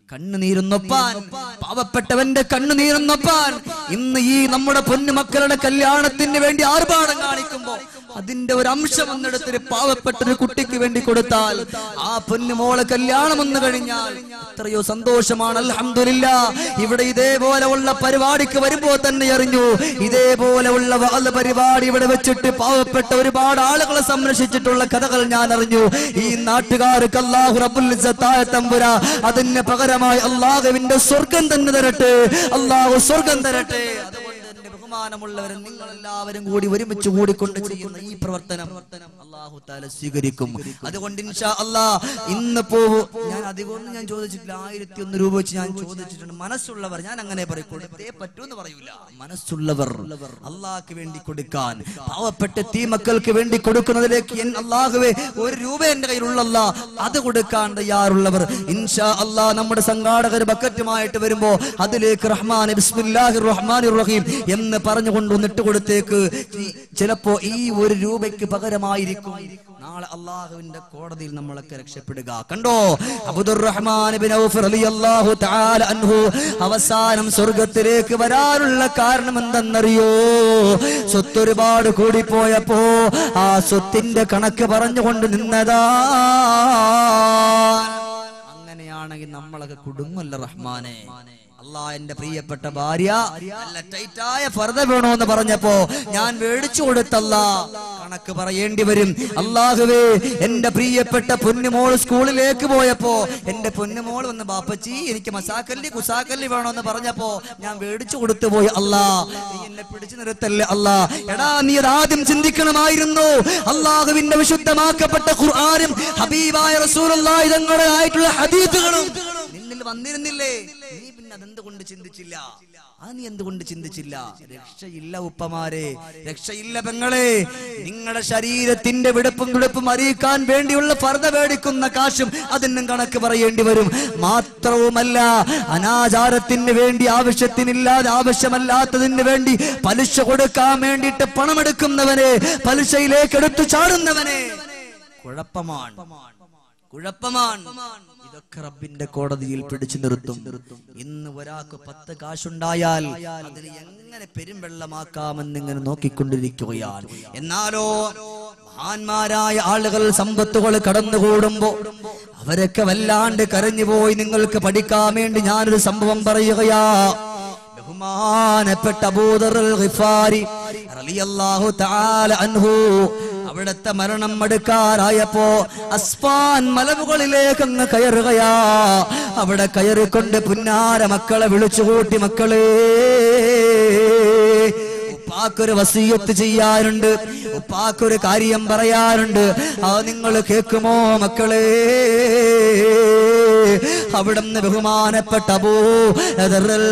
കണ്ണുനീരുന്നൊപ്പാൻ പാവപ്പെട്ടവന്റെ കണ്ണുനീരുന്നൊപ്പാൻ ഇന്ന് ഈ നമ്മുടെ പൊന്നുമക്കളുടെ കല്യാണത്തിന് വേണ്ടി ആർഭാടം കാണിക്കുമ്പോ അതിന്റെ ഒരു അംശം ഒന്നെടുത്തൊരു പാവപ്പെട്ട ഒരു കുട്ടിക്ക് വേണ്ടി കൊടുത്താൽ ആ പൊന്നുമോളെ കല്യാണം ഒന്ന് കഴിഞ്ഞാൽ എത്രയോ സന്തോഷമാണ് അൽഹംദുലില്ല ഇവിടെ ഇതേപോലെ ഉള്ള പരിപാടിക്ക് വരുമ്പോ തന്നെ അറിഞ്ഞു ഇതേപോലെ ഉള്ള വാല പരിപാടി ഇവിടെ വെച്ചിട്ട് പാവപ്പെട്ട ഒരുപാട് ആളുകളെ സംരക്ഷിച്ചിട്ടുള്ള കഥകൾ ഞാൻ അറിഞ്ഞു ഈ നാട്ടുകാർക്ക് അള്ളാഹു റബ്ബുൽ ഇസ്സത്തായ തമ്പുര അതിന് പകരമായി അള്ളാഹുവിന്റെ സ്വർഗം തന്നെ തരട്ടെ അള്ളാഹു സ്വർഗം തരട്ടെ അതുകൊണ്ട് എന്റെ ബഹുമാനമുള്ളവരും നിങ്ങൾ എല്ലാവരും കൂടി ഒരുമിച്ച് കൂടിക്കൊണ്ട് ചെയ്യുന്ന ഈ പ്രവർത്തനം അള്ളാഹു താല സ്വീകരിക്കും അതുകൊണ്ട് ഇൻഷാ അല്ലാ ഇന്ന് പോവൂ ഞാൻ അധികമൊന്നും ഞാൻ ചോദിച്ചിട്ടില്ല ആയിരത്തി ഒന്ന് രൂപ വെച്ച് ഞാൻ ചോദിച്ചിട്ടുണ്ട് മനസ്സുള്ളവർ ഞാൻ അങ്ങനെ പറയും കൊടുത്തേ പറ്റൂന്ന് പറയൂല മനസ്സുള്ളവർ അള്ളാഹ്ക്ക് വേണ്ടി കൊടുക്കാൻ പാവപ്പെട്ട തീ മക്കൾക്ക് വേണ്ടി കൊടുക്കുന്നതിലേക്ക് എൻ അള്ളാഹുവേ ഒരു രൂപ എന്റെ കയ്യിലുള്ളല്ല അത് കൊടുക്കാൻ തയ്യാറുള്ളവർ ഇൻഷാ അല്ലാ നമ്മുടെ സംഘാടകർ ബക്കറ്റുമായിട്ട് വരുമ്പോ അതിലേക്ക് റഹ്മാൻ ബിസ്മില്ലാഹിർ റഹ്മാനിർ റഹീം എന്ന് പറഞ്ഞുകൊണ്ട് ഒന്നിട്ട് കൊടുത്തേക്ക് ഈ- ചിലപ്പോ ഈ ഒരു രൂപയ്ക്ക് പകരമായിരിക്കും നാളെ അള്ളാഹുവിന്റെ കോടതിയിൽ നമ്മളൊക്കെ രക്ഷപ്പെടുക കണ്ടോ അബ്ദുർ റഹ്മാൻ ബിൻ ഔഫ് റളിയല്ലാഹു തആല അൻഹു അവസാനം സ്വർഗത്തിലേക്ക് വരാനുള്ള കാരണം എന്തെന്നറിയോ സ്വത്ത് ഒരുപാട് കൂടിപ്പോയപ്പോ ആ സ്വത്തിന്റെ കണക്ക് പറഞ്ഞുകൊണ്ട് നിന്നതാ അങ്ങനെയാണെങ്കിൽ നമ്മളൊക്കെ കുടുങ്ങല്ല റഹ്മാനെ അല്ലാ എന്റെ പ്രിയപ്പെട്ട ഭാര്യ നല്ല ടൈറ്റായ ഫർദ വേണോന്ന് പറഞ്ഞപ്പോ ഞാൻ മേടിച്ചു കൊടുത്തല്ല കണക്ക് പറയേണ്ടി വരും അള്ളാഹുവേ എന്റെ പ്രിയപ്പെട്ട പൊന്നുമോൾ സ്കൂളിലേക്ക് പോയപ്പോ എന്റെ പൊന്നുമോൾ വന്ന് ബാപ്പച്ചി എനിക്ക് മസാക്കല്ലി കുസാക്കല്ലി വേണോന്ന് പറഞ്ഞപ്പോ ഞാൻ മേടിച്ചു കൊടുത്തു പോയി അല്ലാ നീ എന്നെ പിടിച്ചു നിർത്തല്ലേ അല്ലാ എടാ നീ അത് ആദ്യം ചിന്തിക്കണമായിരുന്നു അള്ളാഹുവിന്റെ വിശുദ്ധമാക്കപ്പെട്ട ഖുർആനും ഹബീബായ റസൂലുള്ളാഹി തങ്ങളുടെ ആയിട്ടുള്ള ഹദീസുകളും നിന്നിൽ വന്നിരുന്നില്ലേ നീ പിന്നെ അതെന്തുകൊണ്ട് ചിന്തിച്ചില്ല ആ നീ എന്തുകൊണ്ട് ചിന്തിച്ചില്ല രക്ഷയില്ല ഉപ്പമാരെ രക്ഷയില്ല പെങ്ങളെ നിങ്ങളുടെ ശരീരത്തിന്റെ വിടുപ്പും തുടുപ്പും അറിയിക്കാൻ വേണ്ടിയുള്ള ഫർദ മേടിക്കുന്ന കാശും അതിനും കണക്ക് പറയേണ്ടി വരും മാത്രവുമല്ല അനാചാരത്തിന് വേണ്ടി ആവശ്യത്തിനില്ലാതെ ആവശ്യമല്ലാത്തതിന് വേണ്ടി പലിശ കൊടുക്കാൻ വേണ്ടിയിട്ട് പണമെടുക്കുന്നവനെ പലിശയിലേക്ക് എടുത്തു ചാടുന്നവനെ കുഴപ്പമാണ് കുഴപ്പമാണ് ഇതൊക്കെ റബ്ബിന്റെ കോടതിയിൽ പിടിച്ചു നിർത്തും ഇന്ന് ഒരാൾക്ക് പത്ത് കാശുണ്ടായാൽ അതിന് എങ്ങനെ പെരുംവെള്ളമാക്കാമെന്ന് ഇങ്ങനെ നോക്കിക്കൊണ്ടിരിക്കുകയാണ് എന്നാലോ മഹാന്മാരായ ആളുകൾ സമ്പത്തുകൾ കടന്നുകൂടുമ്പോ അവരൊക്കെ വല്ലാണ്ട് കരഞ്ഞുപോയി നിങ്ങൾക്ക് പഠിക്കാൻ വേണ്ടി ഞാനൊരു സംഭവം പറയുകയാ ബഹുമാനപ്പെട്ട അബൂദറുൽ ഗിഫാരി റളിയല്ലാഹു തആല അൻഹു അവിടുത്തെ മരണം അടുക്കാറായപ്പോ അസ്പാൻ മലമുകളിലേക്ക് അങ്ങ് കയറുകയാ അവിടെ കയറിക്കൊണ്ട് പുന്നാര മക്കളെ വിളിച്ചുകൂട്ടി മക്കളെ ഉപ്പാക്കൊരു വസീയത്ത് ചെയ്യാറുണ്ട് ഉപ്പാക്കൊരു കാര്യം പറയാറുണ്ട് അത് നിങ്ങൾ കേൾക്കുമോ മക്കളെ അവിടുന്ന് ബഹുമാനപ്പെട്ട അബൂ ദർറൽ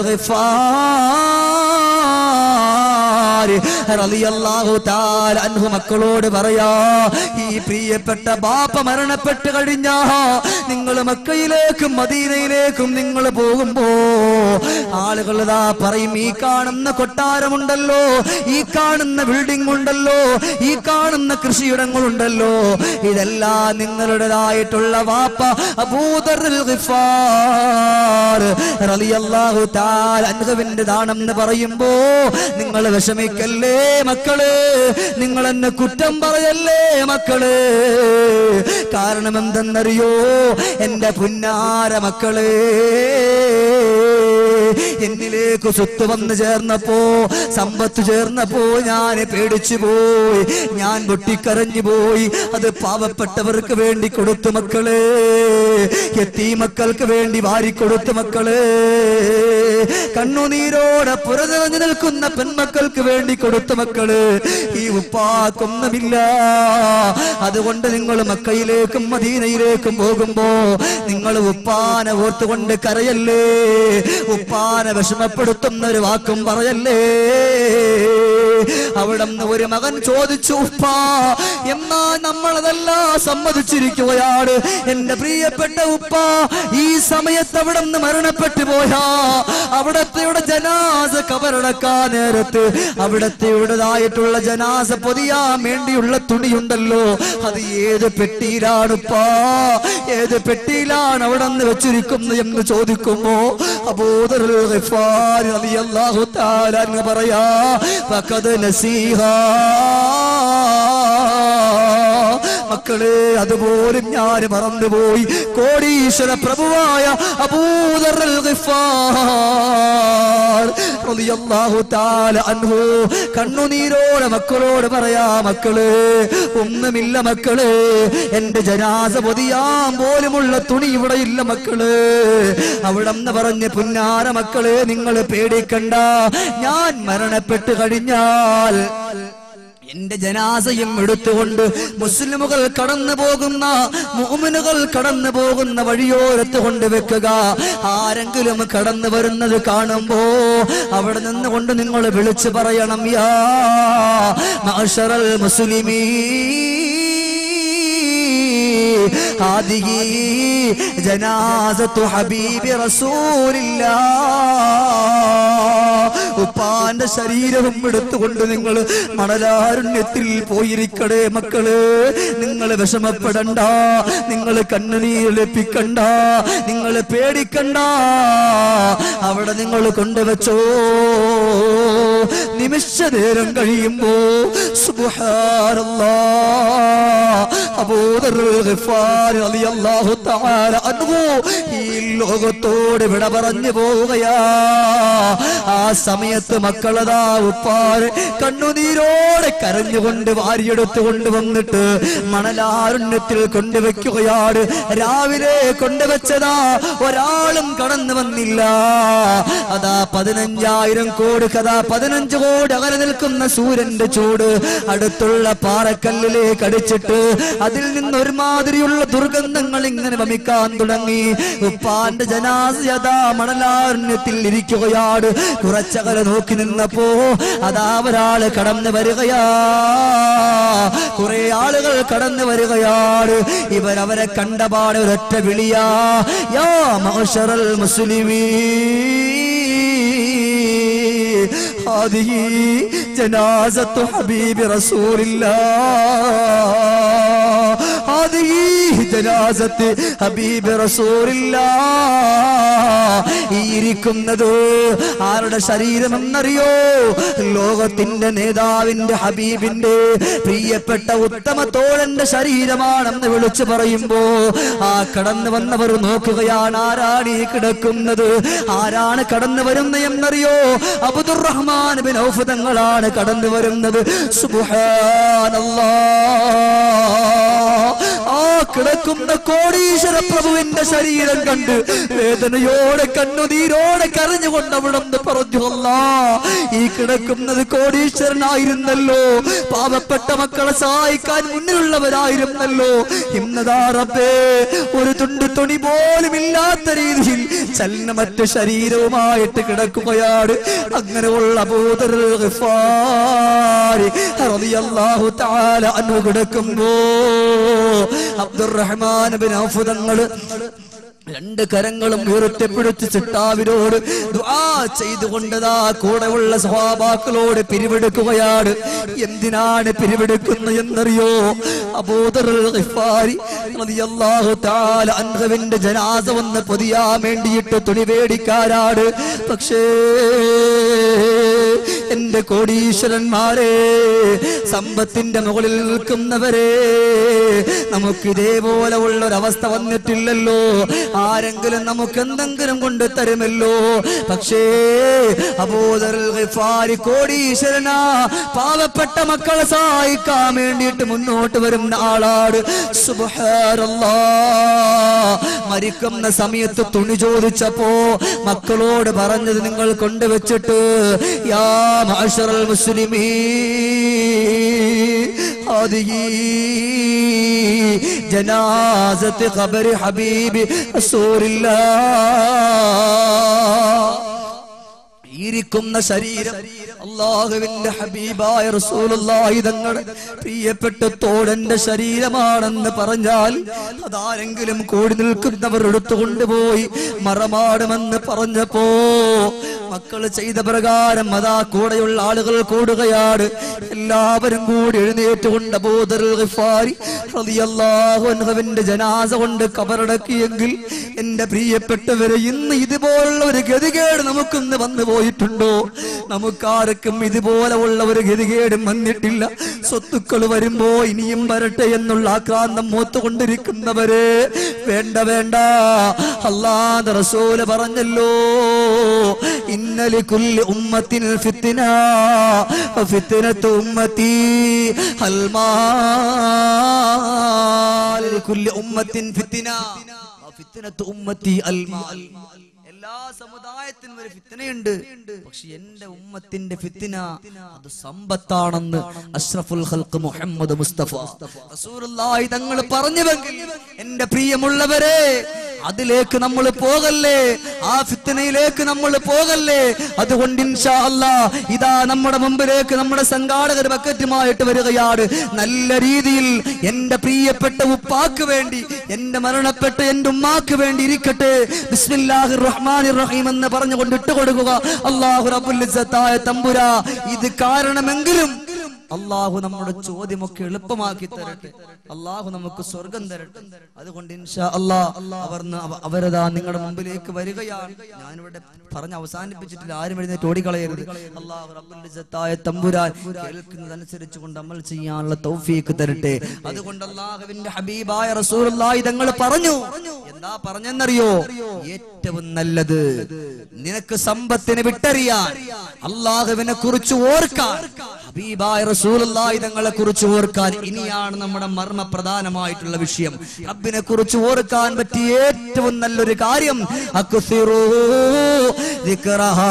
ഗിഫാരി റളിയല്ലാഹു തആല അൻഹു മക്കളോട് പറയാ ഈ പ്രിയപ്പെട്ട ബാപ്പ മരണപ്പെട്ട് കഴിഞ്ഞാ നിങ്ങൾ മക്കയിലേക്കും മദീനയിലേക്കും നിങ്ങൾ പോകുമ്പോ ആളുകൾ ഇതാ പറയും ഈ കാണുന്ന കൊട്ടാരമുണ്ടല്ലോ ഈ കാണുന്ന ബിൽഡിംഗ് ഉണ്ടല്ലോ ഈ കാണുന്ന കൃഷിയിടങ്ങളുണ്ടല്ലോ ഇതെല്ലാം നിങ്ങളുടേതായിട്ടുള്ള വാപ്പ അബൂദറുൽ ഗിഫാർ റളിയല്ലാഹു തആല അൻഹുവിൻ്റെതാണെന്ന് പറയുമ്പോ നിങ്ങൾ വിഷമിക്കല്ലേ മക്കള് നിങ്ങൾ എന്നെ കുറ്റം പറയല്ലേ മക്കള് കാരണം എന്തെന്നറിയോ എന്റെ പുന്നാര മക്കള് എന്നിലേക്ക് സ്വത്ത് വന്ന് ചേർന്നപ്പോ സമ്പത്ത് ചേർന്നപ്പോ ഞാൻ പേടിച്ചു പോയി ഞാൻ പൊട്ടിക്കരഞ്ഞു പോയി അത് പാവപ്പെട്ടവർക്ക് വേണ്ടി കൊടുത്തു മക്കള് എത്തി മക്കൾക്ക് വേണ്ടി വാരിക്കൊടുത്തു മക്കള് കണ്ണുനീരോടെ പുറനിറഞ്ഞു നിൽക്കുന്ന പെൺമക്കൾക്ക് വേണ്ടി കൊടുത്തു മക്കള് ഈ ഉപ്പാക്കൊന്നുമില്ല അതുകൊണ്ട് നിങ്ങൾ മക്കയിലേക്കും മദീനയിലേക്കും പോകുമ്പോ നിങ്ങൾ ഉപ്പാനെ ഓർത്തുകൊണ്ട് കരയല്ലേ ഉപ്പാനെ വിഷമപ്പെടുത്തുന്ന ഒരു വാക്കും പറയല്ലേ അവിടെ ഒരു മകൻ ചോദിച്ചു ഉപ്പാ എന്നാ നമ്മളതെല്ലാം സമ്മതിച്ചിരിക്കുകയാണ് എന്റെ പ്രിയപ്പെട്ട ഉപ്പ ഈ സമയത്ത് അവിടെ നിന്ന് മരണപ്പെട്ടു പോയാ അവിടത്തെയുടെ ജനാസ കബറടക്കാൻ നേരത്ത് അവിടത്തെയുടേതായിട്ടുള്ള ജനാസ പൊതിയാൻ വേണ്ടിയുള്ള തുണിയുണ്ടല്ലോ അത് ഏത് പെട്ടിയിലാണുപ്പാ ഏത് ഏത് പെട്ടിയിലാണ് അവിടെ നിന്ന് വെച്ചിരിക്കുന്നത് എന്ന് ചോദിക്കുമ്പോ അബൂദർ ഗിഫാരി റളിയല്ലാഹു തആല എന്ന് പറയാ ഫഖദ് നസീഹാ മക്കളെ അതുപോലും ഞാൻ മറന്നുപോയി കോടീശ്വര പ്രഭുവായ അബൂദർ അൽ ഗിഫാർ റളിയല്ലാഹു തആല അൻഹു കണ്ണുനീരോടെ മക്കളോട് പറയാ മക്കള് ഒന്നുമില്ല മക്കള് എന്റെ ജനാസ പൊതിയാൻ പോലുമുള്ള തുണി ഇവിടെ ഇല്ല മക്കള് അവിടെന്ന് പറഞ്ഞ് പുന്നാര മക്കളെ നിങ്ങൾ പേടിക്കണ്ട ഞാൻ മരണപ്പെട്ട് കഴിഞ്ഞാൽ എന്റെ ജനാസയും എടുത്തുകൊണ്ട് മുസ്ലിമുകൾ കടന്നു പോകുന്ന മോമിനുകൾ കടന്നു പോകുന്ന വഴിയോരത്ത് കൊണ്ട് വെക്കുക ആരെങ്കിലും കടന്നു വരുന്നത് കാണുമ്പോ അവിടെ നിന്നുകൊണ്ട് നിങ്ങൾ വിളിച്ചു പറയണം യാ മാഷറൽ മുസ്ലിമീ هذه جنازة حبيب رسول الله ഉപ്പാന്റെ ശരീരവും എടുത്തുകൊണ്ട് നിങ്ങൾ മണലാരുണ്യത്തിൽ പോയിരിക്കടേ മക്കള് നിങ്ങൾ വിഷമപ്പെടണ്ട നിങ്ങൾ കണ്ണുനീർ ലഭിക്കണ്ട നിങ്ങൾ പേടിക്കണ്ട അവിടെ നിങ്ങൾ കൊണ്ടുവച്ചോ നിമിഷ നേരം കഴിയുമ്പോ സുബ്ഹാനല്ലാ അബൂദർ ഗിഫാരി റളിയല്ലാഹു തആല അൻഹു ഈ ലോകത്തോട് വിട പറഞ്ഞു പോവുകയാ ആ സമയത്ത് മക്കളതാ ഉപ്പാറ് കണ്ണുനീരോടെ കരഞ്ഞുകൊണ്ട് വാരിയെടുത്ത് കൊണ്ടുവന്നിട്ട് മണലാരുണ്യത്തിൽ കൊണ്ടുവയ്ക്കുകയാണ് രാവിലെ കൊണ്ടുവച്ചതാ ഒരാളും കടന്നു വന്നില്ല അതാ പതിനഞ്ചായിരം കോടി കഥാ പതിനഞ്ച് കോടി അകലെ നിൽക്കുന്ന സൂര്യന്റെ ചൂട് അടുത്തുള്ള പാറക്കല്ലിലേക്ക് അടിച്ചിട്ട് അതിൽ നിന്ന് ഒരുമാതിരിയുള്ള ദുർഗന്ധങ്ങൾ ഇങ്ങനെ വമിക്കാൻ തുടങ്ങി ഉപ്പാന്റെ ജനാസയതാ മണലാരണ്യത്തിൽ ഇരിക്കുകയാണ് കുറച്ചകലെ നോക്കി നിന്നപ്പോ അതാ ഒരാള് കടന്നു വരികയാ കുറെ ആളുകൾ കടന്നു വരികയാണ് ഇവരവരെ കണ്ടപാട് ഒരൊറ്റ വിളിയാ യാ മഅ്ശറൽ മുസ്ലിമീ هذه جنازة حبيب رسول الله هذه جنازة حبيب رسول الله ഈ ഇരിക്കുന്നത് ആരുടെ ശരീരമെന്നറിയോ ലോകത്തിന്റെ നേതാവിന്റെ ഹബീബിന്റെ പ്രിയപ്പെട്ട ഉത്തമ തോഴന്റെ ശരീരമാണെന്ന് വിളിച്ചു പറയുമ്പോ ആ കടന്നു വന്നവർ നോക്കുകയാണ് ആരാണ് ഈ കിടക്കുന്നത് ആരാണ് കടന്നു വരുന്നത് എന്നറിയോ അബ്ദുറഹ്മാൻ ബിൻ ഔഫ് തങ്ങളാണ് കടന്നു വരുന്നത് സുബ്ഹാനല്ലാ ആ കിടക്കുന്ന കോടീശ്വര പ്രഭുവിന്റെ ശരീരം കണ്ട് വേദനയോടെ കണ്ണുനീരോടെ കരഞ്ഞുകൊണ്ട് അവിടെ നിന്ന് പറഞ്ഞു അല്ലാ ഈ കിടക്കുന്നത് കോടീശ്വരനായിരുന്നല്ലോ പാവപ്പെട്ട മക്കളെ സഹായിക്കാൻ മുന്നിലുള്ളവരായിരുന്നല്ലോ ഇന്നതാ റബ്ബേ ഒരു തുണ്ട് തുണി പോലും ഇല്ലാത്ത രീതിയിൽ ചലനമറ്റ ശരീരവുമായിട്ട് കിടക്കുകയാണ് അങ്ങനെയുള്ള അബൂദർ ഗിഫാരി റളിയല്ലാഹു തആല അൻഹു കിടക്കുമ്പോ അബ്ദുറഹ്മാൻ ബിൻ ഔഫ് തങ്ങള് രണ്ട് കരങ്ങളും ഉയർത്തിപ്പിടിച്ച് ചിട്ടാവിനോട് ദുആ ചെയ്തുകൊണ്ടതാ കൂടെയുള്ള സഹാബാക്കളോട് പിരിവെടുക്കുകയാണ് എന്തിനാണ് പിരിവെടുക്കുന്നത് എന്നറിയോ അബൂദർ ഗിഫാരി റളിയല്ലാഹു തആല അൻഹുവിന്റെ ജനാസ വന്ന് പൊതിയാൻ വേണ്ടിയിട്ട് തുണി വേടിക്കാരാണ് പക്ഷേ എന്റെ കോടീശ്വരന്മാരെ സമ്പത്തിന്റെ മുകളിൽ നിൽക്കുന്നവരെ നമുക്ക് ഇതേപോലെ ഉള്ള ഒരവസ്ഥ വന്നിട്ടില്ലല്ലോ ആരെങ്കിലും നമുക്ക് എന്തെങ്കിലും കൊണ്ട് തരുമല്ലോ പക്ഷേ അബൂദർ ഗിഫാരി കോടീശ്വരനാ പാവപ്പെട്ട മക്കളെ സഹായിക്കാൻ വേണ്ടിയിട്ട് മുന്നോട്ട് വരുന്ന ആളാണ് സുബ്ഹാനല്ലാ മരിക്കുന്ന സമയത്ത് തുണി ചോദിച്ചപ്പോ മക്കളോട് പറഞ്ഞത് നിങ്ങൾ കൊണ്ടുവച്ചിട്ട് യാ മാഷറൽ മുസ്ലിമീ هذه جنازة قبر حبيب رسول الله ഇരിക്കുന്ന ശരീരം അള്ളാഹുവിന്റെ ഹബീബായ റസൂലുള്ളാഹി തങ്ങളുടെ പ്രിയപ്പെട്ട തോടന്റെ ശരീരമാണെന്ന് പറഞ്ഞാൽ അതാരെങ്കിലും കൂടി നിൽക്കുന്നവർ എടുത്തുകൊണ്ടുപോയി മറമാടുമെന്ന് പറഞ്ഞപ്പോ മക്കൾ ചെയ്ത പ്രകാരം അതാ കൂടെയുള്ള ആളുകൾ കൂടുകയാണ് എല്ലാവരും കൂടി എഴുന്നേറ്റുകൊണ്ട് അബൂദർ ഗിഫാരി റളിയല്ലാഹു അൻഹുവിന്റെ ജനാസ കൊണ്ട് കബറടക്കിയെങ്കിൽ എന്റെ പ്രിയപ്പെട്ടവരെ ഇന്ന് ഇതുപോലുള്ള ഒരു ഗതികേട് നമുക്കിന്ന് വന്നു പോയിട്ടുണ്ടോ നമുക്കാർക്കും ഇതുപോലെ ഉള്ള ഒരു ഗതികേടും വന്നിട്ടില്ല സ്വത്തുക്കൾ വരുമ്പോ ഇനിയും വരട്ടെ എന്നുള്ള ആക്രാന്തം മൂത്തുകൊണ്ടിരിക്കുന്നവരെ വേണ്ട വേണ്ട അല്ലാതെ റസൂല് പറഞ്ഞല്ലോ ഇന്നലെ കുല്ലി ഉമ്മത്തിൽ ഫിത്തിന ഫിത്തിനത്ത് ഉമ്മത്തി അൽമാൽ കുല്ലി ഉമ്മത്തിൻ ഫിത്തിന ഫിത്തിനത്ത് ഉമ്മത്തി അൽമാൽ എല്ലാ സമുദായത്തിനും ഒരു ഫിത്തനയുണ്ട് പക്ഷെ എന്റെ ഉമ്മത്തിന്റെ ഫിത്തിന അത് സമ്പത്താണെന്ന് അഷ്റഫുൽ ഖൽഖ് മുഹമ്മദ് മുസ്തഫ റസൂലുള്ളാഹി തങ്ങൾ പറഞ്ഞുവെങ്കിൽ എന്റെ പ്രിയമുള്ളവരെ അതിലേക്ക് നമ്മൾ പോകല്ലേ ആ ഫിത്തനയിലേക്ക് നമ്മൾ പോകല്ലേ അതുകൊണ്ട് ഇൻഷാ അല്ലാ ഇതാ നമ്മുടെ മുമ്പിലേക്ക് നമ്മുടെ സംഘാടകർ ബക്കറ്റുമായിട്ട് വരികയാണ് നല്ല രീതിയിൽ എന്റെ പ്രിയപ്പെട്ട ഉപ്പാക്ക് വേണ്ടി എന്റെ മരണപ്പെട്ട എന്റെ ഉമ്മാക്ക് വേണ്ടി ഇരിക്കട്ടെ ബിസ്മില്ലാഹിർ റഹ്മാനിർ റഹീം എന്ന് പറഞ്ഞുകൊണ്ട് ഇട്ടുകൊടുക്കുക അള്ളാഹു റബ്ബുൽ ഇസ്സത്തായ തമ്പുര ഇത് കാരണമെങ്കിലും അള്ളാഹു നമ്മുടെ ചോദ്യമൊക്കെ എളുപ്പമാക്കി തരട്ടെ അള്ളാഹു നമുക്ക് സ്വർഗം തരട്ടെ അതുകൊണ്ട് ഇൻഷാ അല്ലാ അവർന്ന് അവ- അവരതാ നിങ്ങളുടെ മുമ്പിലേക്ക് വരികയാണ് ഞാനിവിടെ പറഞ്ഞ് അവസാനിപ്പിച്ചിട്ടില്ല ആരും എഴുന്നേറ്റ് ഓടിക്കളയരുത് അള്ളാഹു റബ്ബുൽ ഇസ്സത്തായ തമ്പുരാൻ കേൾക്കുന്നതനുസരിച്ച് കൊണ്ട് അമൽ ചെയ്യാനുള്ള തൗഫീക്ക് തരട്ടെ അതുകൊണ്ട് അള്ളാഹുവിന്റെ ഹബീബായ റസൂലുള്ളാഹി തങ്ങൾ പറഞ്ഞു എന്താ പറഞ്ഞെന്നറിയോ ഏറ്റവും നല്ലത് നിനക്ക് സമ്പത്തിനെ വിട്ടറിയാൻ അള്ളാഹുവിനെ കുറിച്ച് ഓർക്കാൻ ഹബീബായ റസൂലുള്ളാഹി തങ്ങളെ കുറിച്ച് ഓർക്കാൻ ഇനിയാണ് നമ്മുടെ മർമ്മ പ്രധാനമായിട്ടുള്ള വിഷയം റബ്ബിനെ കുറിച്ച് ഓർക്കാൻ പറ്റിയ ഏറ്റവും നല്ലൊരു കാര്യം അക്സിറൂ ദിക്റ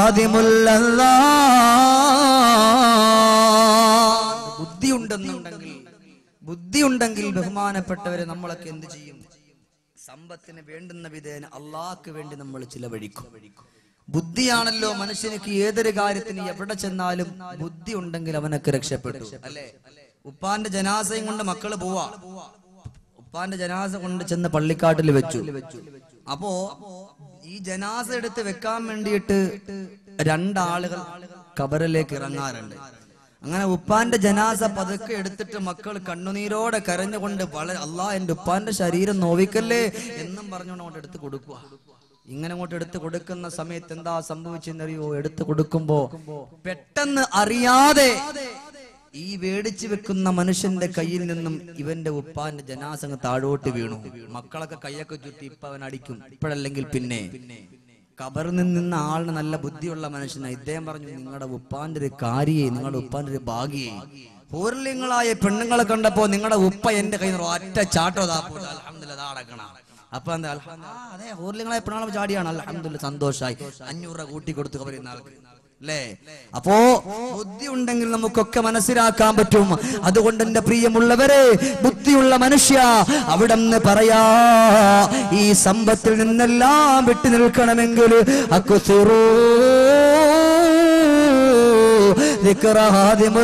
ഹാദിമുല്ലല്ലാഹ്. ബുദ്ധിയുണ്ടെന്നുണ്ടെങ്കിൽ ബുദ്ധിയുണ്ടെങ്കിൽ ബഹുമാനപ്പെട്ടവരെ നമ്മളൊക്കെ എന്ത് ചെയ്യും സമ്പത്തിന് വേണ്ടുന്ന വിധേന അള്ളാഹ്ക്ക് വേണ്ടി നമ്മൾ ചിലവഴിക്കും ബുദ്ധിയാണല്ലോ മനുഷ്യനിക്ക് ഏതൊരു കാര്യത്തിന് എവിടെ ചെന്നാലും ബുദ്ധി ഉണ്ടെങ്കിൽ അവനൊക്കെ രക്ഷപ്പെട്ടു അല്ലേ ഉപ്പാന്റെ ജനാസയും കൊണ്ട് മക്കള് പോവാ ഉപ്പാന്റെ ജനാസ കൊണ്ട് ചെന്ന് പള്ളിക്കാട്ടിൽ വെച്ചു അപ്പോ ഈ ജനാസ എടുത്ത് വെക്കാൻ വേണ്ടിയിട്ട് രണ്ടാളുകൾ കബറിലേക്ക് ഇറങ്ങാറുണ്ട് അങ്ങനെ ഉപ്പാന്റെ ജനാസ പതുക്കെ എടുത്തിട്ട് മക്കൾ കണ്ണുനീരോടെ കരഞ്ഞുകൊണ്ട് വളരെ അല്ലാ എന്റെ ഉപ്പാന്റെ ശരീരം നോവിക്കല്ലേ എന്നും പറഞ്ഞുകൊണ്ട് അങ്ങോട്ട് എടുത്ത് കൊടുക്കുക ഇങ്ങനെ അങ്ങോട്ട് എടുത്ത് കൊടുക്കുന്ന സമയത്ത് എന്താ സംഭവിച്ചെന്നറിയോ എടുത്ത് കൊടുക്കുമ്പോ പെട്ടെന്ന് അറിയാതെ ഈ വേടിച്ചു വെക്കുന്ന മനുഷ്യന്റെ കയ്യിൽ നിന്നും ഇവന്റെ ഉപ്പാന്റെ ജനാസങ്ങ് താഴോട്ട് വീണു മക്കളൊക്കെ കൈയൊക്കെ ചുറ്റി ഇപ്പൊ അവൻ അടിക്കും ഇപ്പോഴല്ലെങ്കിൽ പിന്നെ കബറിൽ നിന്ന ആളിന് നല്ല ബുദ്ധിയുള്ള മനുഷ്യനാണ് ഇദ്ദേഹം പറഞ്ഞു നിങ്ങളുടെ ഉപ്പാന്റെ ഒരു കാര്യയെ നിങ്ങളുടെ ഉപ്പാന്റെ ഒരു ഭാഗ്യയെ പൂർലിങ്ങളായ പെണ്ണുങ്ങളെ കണ്ടപ്പോ നിങ്ങളുടെ ഉപ്പ എന്റെ കയ്യിൽ നിന്ന് ഒറ്റ ചാട്ടോ താപ്പോട്ട് അലഹമില്ല അടക്കണ അപ്പൊ എന്താ അൽഹം- ആ, അതെ പൂർലിങ്ങളായ പെണ്ണുങ്ങളെ ചാടിയാണ് അലഹമില്ല സന്തോഷായി അഞ്ഞൂറ് രൂപ കൂട്ടി കൊടുത്തു കബറിൽ ആൾക്ക് അല്ലേ അപ്പോ ബുദ്ധി ഉണ്ടെങ്കിൽ നമുക്കൊക്കെ മനസ്സിലാക്കാൻ പറ്റും അതുകൊണ്ട് എന്റെ പ്രിയമുള്ളവരെ ബുദ്ധിയുള്ള മനുഷ്യ അവിടെ നിന്ന് പറയാ ഈ സമ്പത്തിൽ നിന്നെല്ലാം വിട്ടു നിൽക്കണമെങ്കിൽ അക്കുസിറൂ ذكر هادم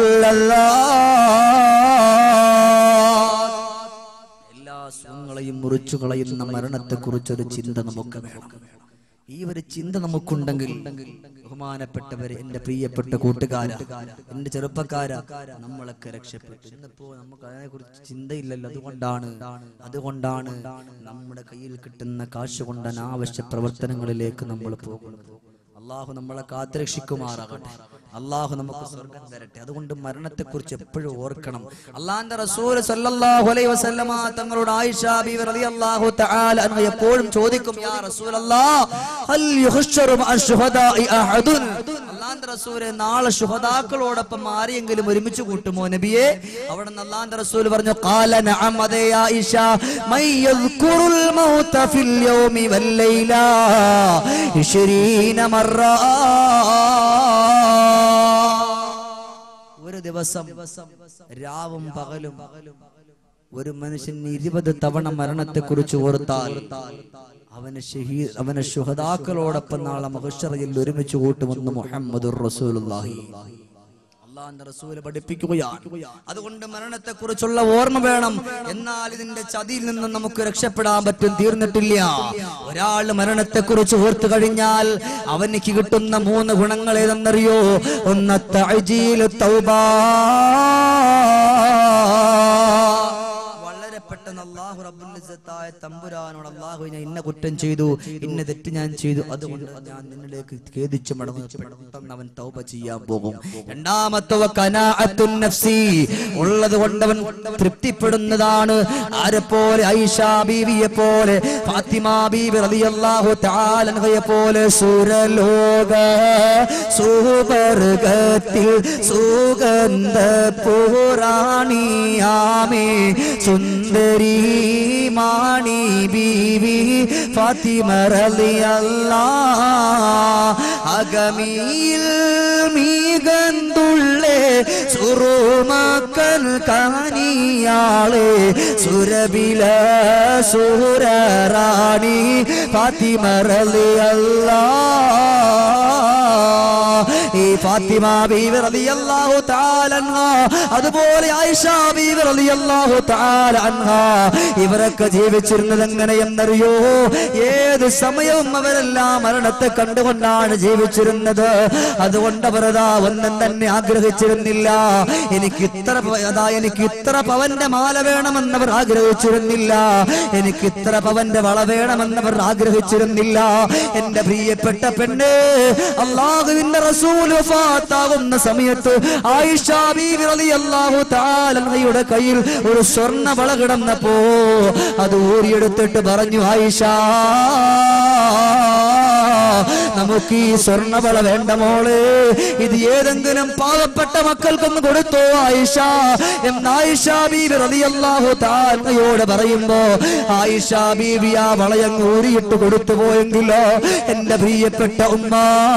الله എല്ലാ സുഖങ്ങളെയും മുറിച്ചു കളയുന്ന മരണത്തെ കുറിച്ചൊരു ചിന്ത നമുക്ക് വേണം ഈ ഒരു ചിന്ത നമുക്കുണ്ടെങ്കിൽ ബഹുമാനപ്പെട്ടവരെ എന്റെ പ്രിയപ്പെട്ട കൂട്ടുകാര എന്റെ ചെറുപ്പക്കാര നമ്മളൊക്കെ രക്ഷപ്പെട്ടു ഇന്നിപ്പോ നമുക്ക് അതിനെ കുറിച്ച് ചിന്തയില്ലല്ലോ അതുകൊണ്ടാണ് അതുകൊണ്ടാണ് നമ്മുടെ കയ്യിൽ കിട്ടുന്ന കാശ് കൊണ്ട് അനാവശ്യ പ്രവർത്തനങ്ങളിലേക്ക് നമ്മൾ പോകുന്നത് അള്ളാഹു നമ്മളെ കാത്തുരക്ഷിക്കുമാറാകട്ടെ അള്ളാഹു നമുക്ക് സ്വർഗം തരട്ടെ അതുകൊണ്ട് മരണത്തെ കുറിച്ച് എപ്പോഴും ഓർക്കണം അള്ളാന്റെ റസൂൽ സല്ലല്ലാഹു അലൈഹി വസല്ലമ തങ്ങളോട് ആയിഷ ബീവി റളിയല്ലാഹു തആല അൻഹ എപ്പോഴും ചോദിക്കും യാ റസൂലല്ലാഹ് ഹൽ യുഹ്ശറു മഅ ശുഹദാഇ അഹദുൻ അള്ളാന്റെ റസൂലെ നാളെ ശുഹദാക്കളോടൊപ്പം ആരെയെങ്കിലും ഒരുമിച്ച് കൂട്ടുമോ നബിയെ അവിടെ നിന്ന് അള്ളാന്റെ റസൂൽ പറഞ്ഞു ഖാല നഅം അതെ ആയിഷ മൻ യദ്കുറുൽ മൗത ഫിൽ യൗമി വൽ ലൈല 20 മറ ഒരു ദിവസം രാവും പകലും ഒരു മനുഷ്യൻ ഇരുപത് തവണ മരണത്തെ കുറിച്ച് ഓർത്താൽ അവന് ഷഹീ അവനെ ശുഹദാക്കളോടൊപ്പം നാളെ മഹുഷറയിൽ ഒരുമിച്ച് കൂട്ടുമെന്ന് മുഹമ്മദ് റസൂലുള്ളാഹി അള്ളാന്റെ റസൂല് പഠിപ്പിക്കുകയാണ് അതുകൊണ്ട് മരണത്തെ കുറിച്ചുള്ള ഓർമ്മ വേണം എന്നാൽ ഇതിന്റെ ചതിയിൽ നിന്നും നമുക്ക് രക്ഷപ്പെടാൻ പറ്റും തീർന്നിട്ടില്ല ഒരാൾ മരണത്തെ കുറിച്ച് ഓർത്തു കഴിഞ്ഞാൽ അവനിക്ക് കിട്ടുന്ന മൂന്ന് ഗുണങ്ങൾ ഏതെന്നറിയോ ഒന്ന് തഅജീലു തൗബാ വളരെ ഇസ്സത്തായ തമ്പുരാനോട് അള്ളാഹു ഞാൻ ഇന്ന കുറ്റം ചെയ്തു ഇന്ന തെറ്റ് ഞാൻ ചെയ്തു അതുകൊണ്ട് ഞാൻ നിന്നിലേക്ക് ഖേദിച്ചു മടങ്ങും പെട്ടെന്ന് അവൻ തൗബ ചെയ്യാൻ പോകും രണ്ടാമത്തെ കനാഅത്തുൻ നഫ്സി ഉള്ളത് കൊണ്ട് അവൻ തൃപ്തിപ്പെടുന്നതാണ് ആരെ പോലെ ഐഷ ബീവിയെ പോലെ ഫാത്തിമ ബീവി റളിയല്ലാഹു തആല അൻഹയെ പോലെ സുരലോക സുവർഗത്തിൽ സുഗന്ധ പൂറാണിയാമേ സുന്ദരി മാണി ബീവി ഫാത്തിമ റളിയല്ലാ അഗമിയിൽ മീകന്തുള്ളേ സുറുമക്കൽ കാനിയാളെ സുരബില സുരറാണി ഫാത്തിമ റളിയല്ലാ ഈ ഫാത്തിമ ബീവി റളിയല്ലാഹു തആല അൻഹ അതുപോലെ ആയിഷ ബീവി റളിയല്ലാഹു തആല അൻഹ ഇവരൊക്കെ ജീവിച്ചിരുന്നത് എങ്ങനെയെന്നറിയോ ഏത് സമയവും അവരെല്ലാം മരണത്തെ കണ്ടുകൊണ്ടാണ് ജീവിച്ചിരുന്നത് അതുകൊണ്ട് അവരതാ ഒന്നും തന്നെ ആഗ്രഹിച്ചിരുന്നില്ല എനിക്ക് ഇത്ര പ- അതാ എനിക്ക് ഇത്ര പവന്റെ മാല വേണമെന്നവർ ആഗ്രഹിച്ചിരുന്നില്ല എനിക്ക് ഇത്ര പവന്റെ വള വേണമെന്നവർ ആഗ്രഹിച്ചിരുന്നില്ല എന്റെ പ്രിയപ്പെട്ട പെണ്ണ് അള്ളാഹുവിന്റെ റസൂൽ വഫാത്താകുന്ന സമയത്ത് ആയിഷ ബീവി റളിയല്ലാഹു തആല അൻഹയുടെ കയ്യിൽ ഒരു സ്വർണ്ണ വള കിടന്നപ്പോ അത് ഊരിയെടുത്തിട്ട് പറഞ്ഞു ആയിഷ നമുക്ക് ഈ സ്വർണ്ണവള വേണ്ട മോള് ഇത് ഏതെങ്കിലും പാവപ്പെട്ട മക്കൾക്കൊന്ന് കൊടുത്തോ ആയിഷ എന്ന് ആയിഷ ബീവി റളിയല്ലാഹു താന്നയോട് പറയുമ്പോ ആയിഷ ബീവി ആ വളയങ്ങ് ഊരിയിട്ട് കൊടുത്തു പോയെങ്കിലോ എന്റെ പ്രിയപ്പെട്ട ഉമ്മ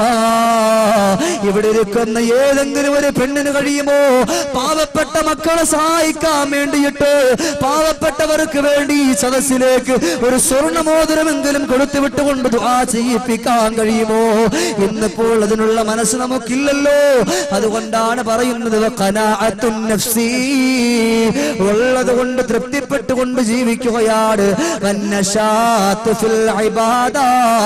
ഇവിടെ ഇരിക്കുന്ന ഏതെങ്കിലും ഒരു പെണ്ണിന് കഴിയുമോ പാവപ്പെട്ട മക്കളെ സഹായിക്കാൻ വേണ്ടിയിട്ട് പാവപ്പെട്ടവർക്ക് വേണ്ടി ഈ സദസ്സിലേക്ക് ഒരു സ്വർണ്ണമോതിരമെങ്കിലും കൊടുത്തു വിട്ടുകൊണ്ട് ദുആ ചെയ്യിപ്പിക്കാൻ കഴിയുമോ ഇന്നിപ്പോൾ അതിനുള്ള മനസ്സ് നമുക്കില്ലല്ലോ അതുകൊണ്ടാണ് പറയുന്നത് ഖനാഅത്തുൻ നഫ്സി ഉള്ളത് കൊണ്ട് തൃപ്തിപ്പെട്ടുകൊണ്ട് ജീവിക്കുകയാണ് വന്നശാത്ത് ഫിൽ ഇബാദാ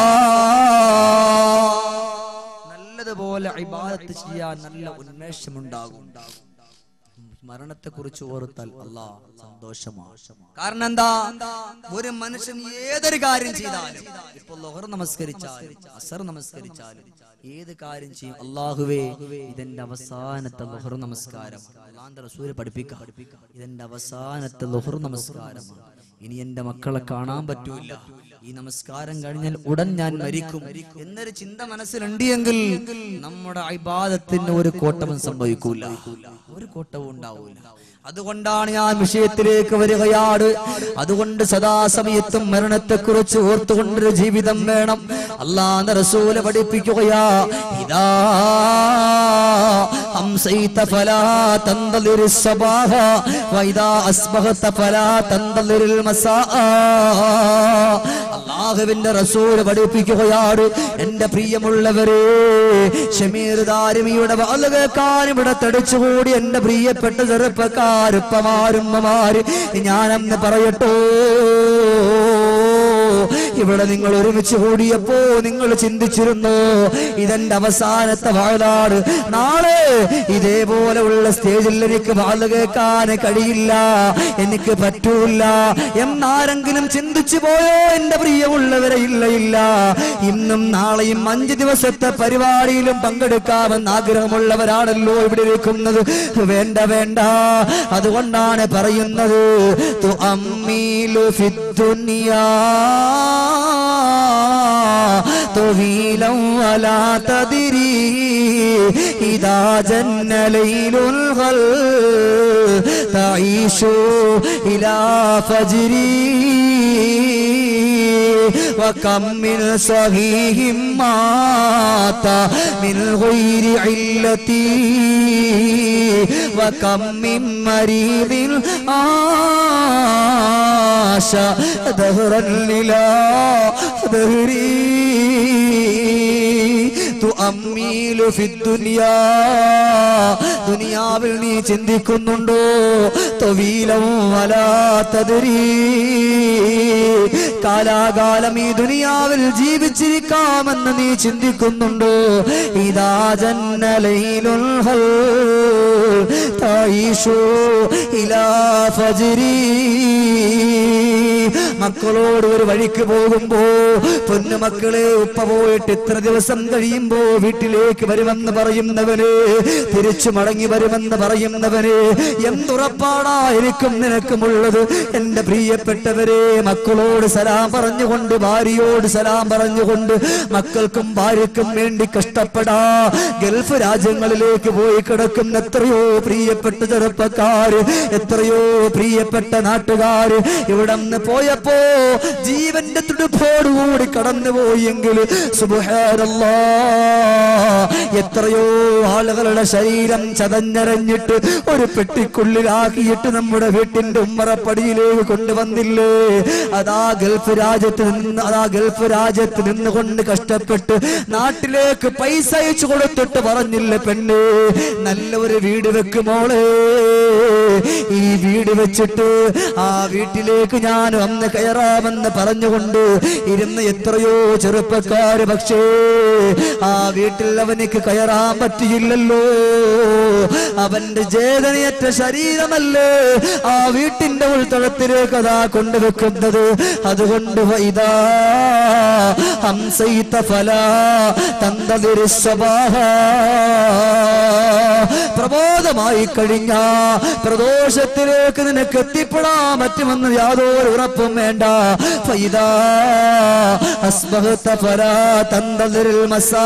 നല്ലതുപോലെ ഇബാദത്ത് ചെയ്യാൻ നല്ല ഉന്മേഷമുണ്ടാകും മരണത്തെ കുറിച്ച് ഓർത്താൽ അല്ലാ സന്തോഷമാണ് കാരണം എന്താ ഒരു മനുഷ്യൻ ഏതൊരു കാര്യം ചെയ്താലും ഇപ്പൊ ലൊഹർ നമസ്കരിച്ചാലും അസർ നമസ്കരിച്ചാലും ഏത് കാര്യം ചെയ്യും അള്ളാഹുവേ ഇതെന്റെ അവസാനത്തെ ലൊഹർ നമസ്കാരം അള്ളാന്റെ റസൂല് പഠിപ്പിക്കാം ഇതെന്റെ അവസാനത്തെ ലൊഹർ നമസ്കാരമാണ് ഇനി എന്റെ മക്കളെ കാണാൻ പറ്റൂല ഈ നമസ്കാരം കഴിഞ്ഞാൽ ഉടൻ ഞാൻ മരിക്കും എന്നൊരു ചിന്ത മനസ്സിലുണ്ട് എങ്കിൽ നമ്മുടെ അഭിബാധത്തിന് ഒരു കോട്ടവും സംഭവിക്കൂല ഒരു കോട്ടവും ഉണ്ടാവൂല അതുകൊണ്ടാണ് ഞാൻ വിഷയത്തിലേക്ക് വരികയാണ് അതുകൊണ്ട് സദാസമയത്തും മരണത്തെക്കുറിച്ച് ഓർത്തുകൊണ്ടൊരു ജീവിതം വേണം അള്ളാന്റെ റസൂല് പഠിപ്പിക്കുകയാ ഇതാ أمسيت فلا تنتظر الصباح وإذا أصبحت فلا تنتظر المساء അള്ളാഹുവിന്റെ റസൂല് പഠിപ്പിക്കുകയാണ് എന്റെ പ്രിയമുള്ളവരെ ഷമീർ ദാരിമിയുടെ വാല് കേൾക്കാൻ ഇവിടെ തടിച്ചുകൂടി എന്റെ പ്രിയപ്പെട്ട ചെറുപ്പക്കാരുപ്പമാരുമ്മമാര് ഞാനെന്ന് പറയട്ടോ ഇവിടെ നിങ്ങൾ ഒരുമിച്ച് കൂടിയപ്പോ നിങ്ങൾ ചിന്തിച്ചിരുന്നു ഇതെന്റെ അവസാനത്തെ വാഴാണ് നാളെ ഇതേപോലെയുള്ള സ്റ്റേജിൽ എനിക്ക് വാഴ കേൾക്കാൻ കഴിയില്ല എനിക്ക് പറ്റൂല എന്നാരെങ്കിലും ചിന്തിച്ചു പോയോ എന്റെ പ്രിയമുള്ളവരെ ഇല്ല ഇല്ല ഇന്നും നാളെയും അഞ്ച് ദിവസത്തെ പരിപാടിയിലും പങ്കെടുക്കാമെന്ന് ആഗ്രഹമുള്ളവരാണല്ലോ ഇവിടെ ഇരിക്കുന്നത് വേണ്ട വേണ്ട അതുകൊണ്ടാണ് പറയുന്നത് തു അമ്മീലു ഫിദ്ദുനിയാ طويلا ولا تدري إذا جن ليل الغل تعيش إلى فجري وكم من صحيح مات من غير علتي وكم من مريض عاش دهرا إلى دهري തുഅമ്മീലു ഫിദ്ദുനിയാ ദുനിയാവിൽ നീ ചിന്തിക്കുന്നുണ്ടോ തൊവീലം വലാത്തതിരീ കാലാകാലം ഈ ദുനിയാവിൽ ജീവിച്ചിരിക്കാമെന്ന് നീ ചിന്തിക്കുന്നുണ്ടോ ഇതാ ജന്നലൈലുൽ ഹൽ തായിഷു ഇലാ ഫജ്രി മക്കളോട് ഒരു വഴിക്ക് പോകുമ്പോ പൊന്നുമക്കളെ ഉപ്പ പോയിട്ട് ഇത്ര ദിവസം കഴിയുമ്പോ വീട്ടിലേക്ക് വരുമെന്ന് പറയുന്നവന് തിരിച്ചു മടങ്ങി വരുമെന്ന് പറയുന്നവന് എന്തുറപ്പാടാ എനിക്കും നിനക്കുമുള്ളത് എന്റെ പ്രിയപ്പെട്ടവരെ മക്കളോട് സലാം പറഞ്ഞുകൊണ്ട് ഭാര്യയോട് സലാം പറഞ്ഞുകൊണ്ട് മക്കൾക്കും ഭാര്യക്കും വേണ്ടി കഷ്ടപ്പെടാ ഗൾഫ് രാജ്യങ്ങളിലേക്ക് പോയി കിടക്കുന്ന എത്രയോ പ്രിയപ്പെട്ട ചെറുപ്പക്കാര് എത്രയോ പ്രിയപ്പെട്ട നാട്ടുകാര് ഇവിടെ നിന്ന് പോയപ്പോ ജീവന്റെ തുടുപ്പോടുകൂടി കടന്നുപോയെങ്കിൽ സുബ്ഹാനല്ലാ എത്രയോ ആളുകളുടെ ശരീരം ചതഞ്ഞരഞ്ഞിട്ട് ഒരു പെട്ടിക്കുള്ളിലാക്കിയിട്ട് നമ്മുടെ വീട്ടിന്റെ ഉമ്മറപ്പടിയിലേക്ക് കൊണ്ടുവന്നില്ലേ അതാ ഗൾഫ് രാജ്യത്ത് നിന്ന് അതാ ഗൾഫ് രാജ്യത്ത് നിന്നുകൊണ്ട് കഷ്ടപ്പെട്ട് നാട്ടിലേക്ക് പൈസ അയച്ചു കൊടുത്തിട്ട് പറഞ്ഞില്ല പെണ്ണ് നല്ല ഒരു വീട് വെക്കുമോളെ ഈ വീട് വെച്ചിട്ട് ആ വീട്ടിലേക്ക് ഞാൻ വന്ന് കയറാമെന്ന് പറഞ്ഞുകൊണ്ട് ഇരുന്ന് എത്രയോ ചെറുപ്പക്കാര് പക്ഷേ ആ വീട്ടിൽ അവനിക്ക് കയറാൻ പറ്റിയില്ലല്ലോ അവന്റെ ചേതനയറ്റ ശരീരമല്ലേ ആ വീട്ടിന്റെ ഉൾത്തളത്തിലേക്ക് അതാ കൊണ്ടുവെക്കുന്നത് അതുകൊണ്ട് ഇതാ ഹംസൈത്ത ഫല തന്തതിരി പ്രബോധമായി കഴിഞ്ഞ പ്രദോഷത്തിലേക്ക് നിനക്ക് എത്തിപ്പെടാൻ പറ്റുമെന്ന് യാതൊരു ഉറപ്പും വേണ്ട ഫൈദാ അസ്ബഹത്ത ഫലാ തന്തതിരിൽ മസാ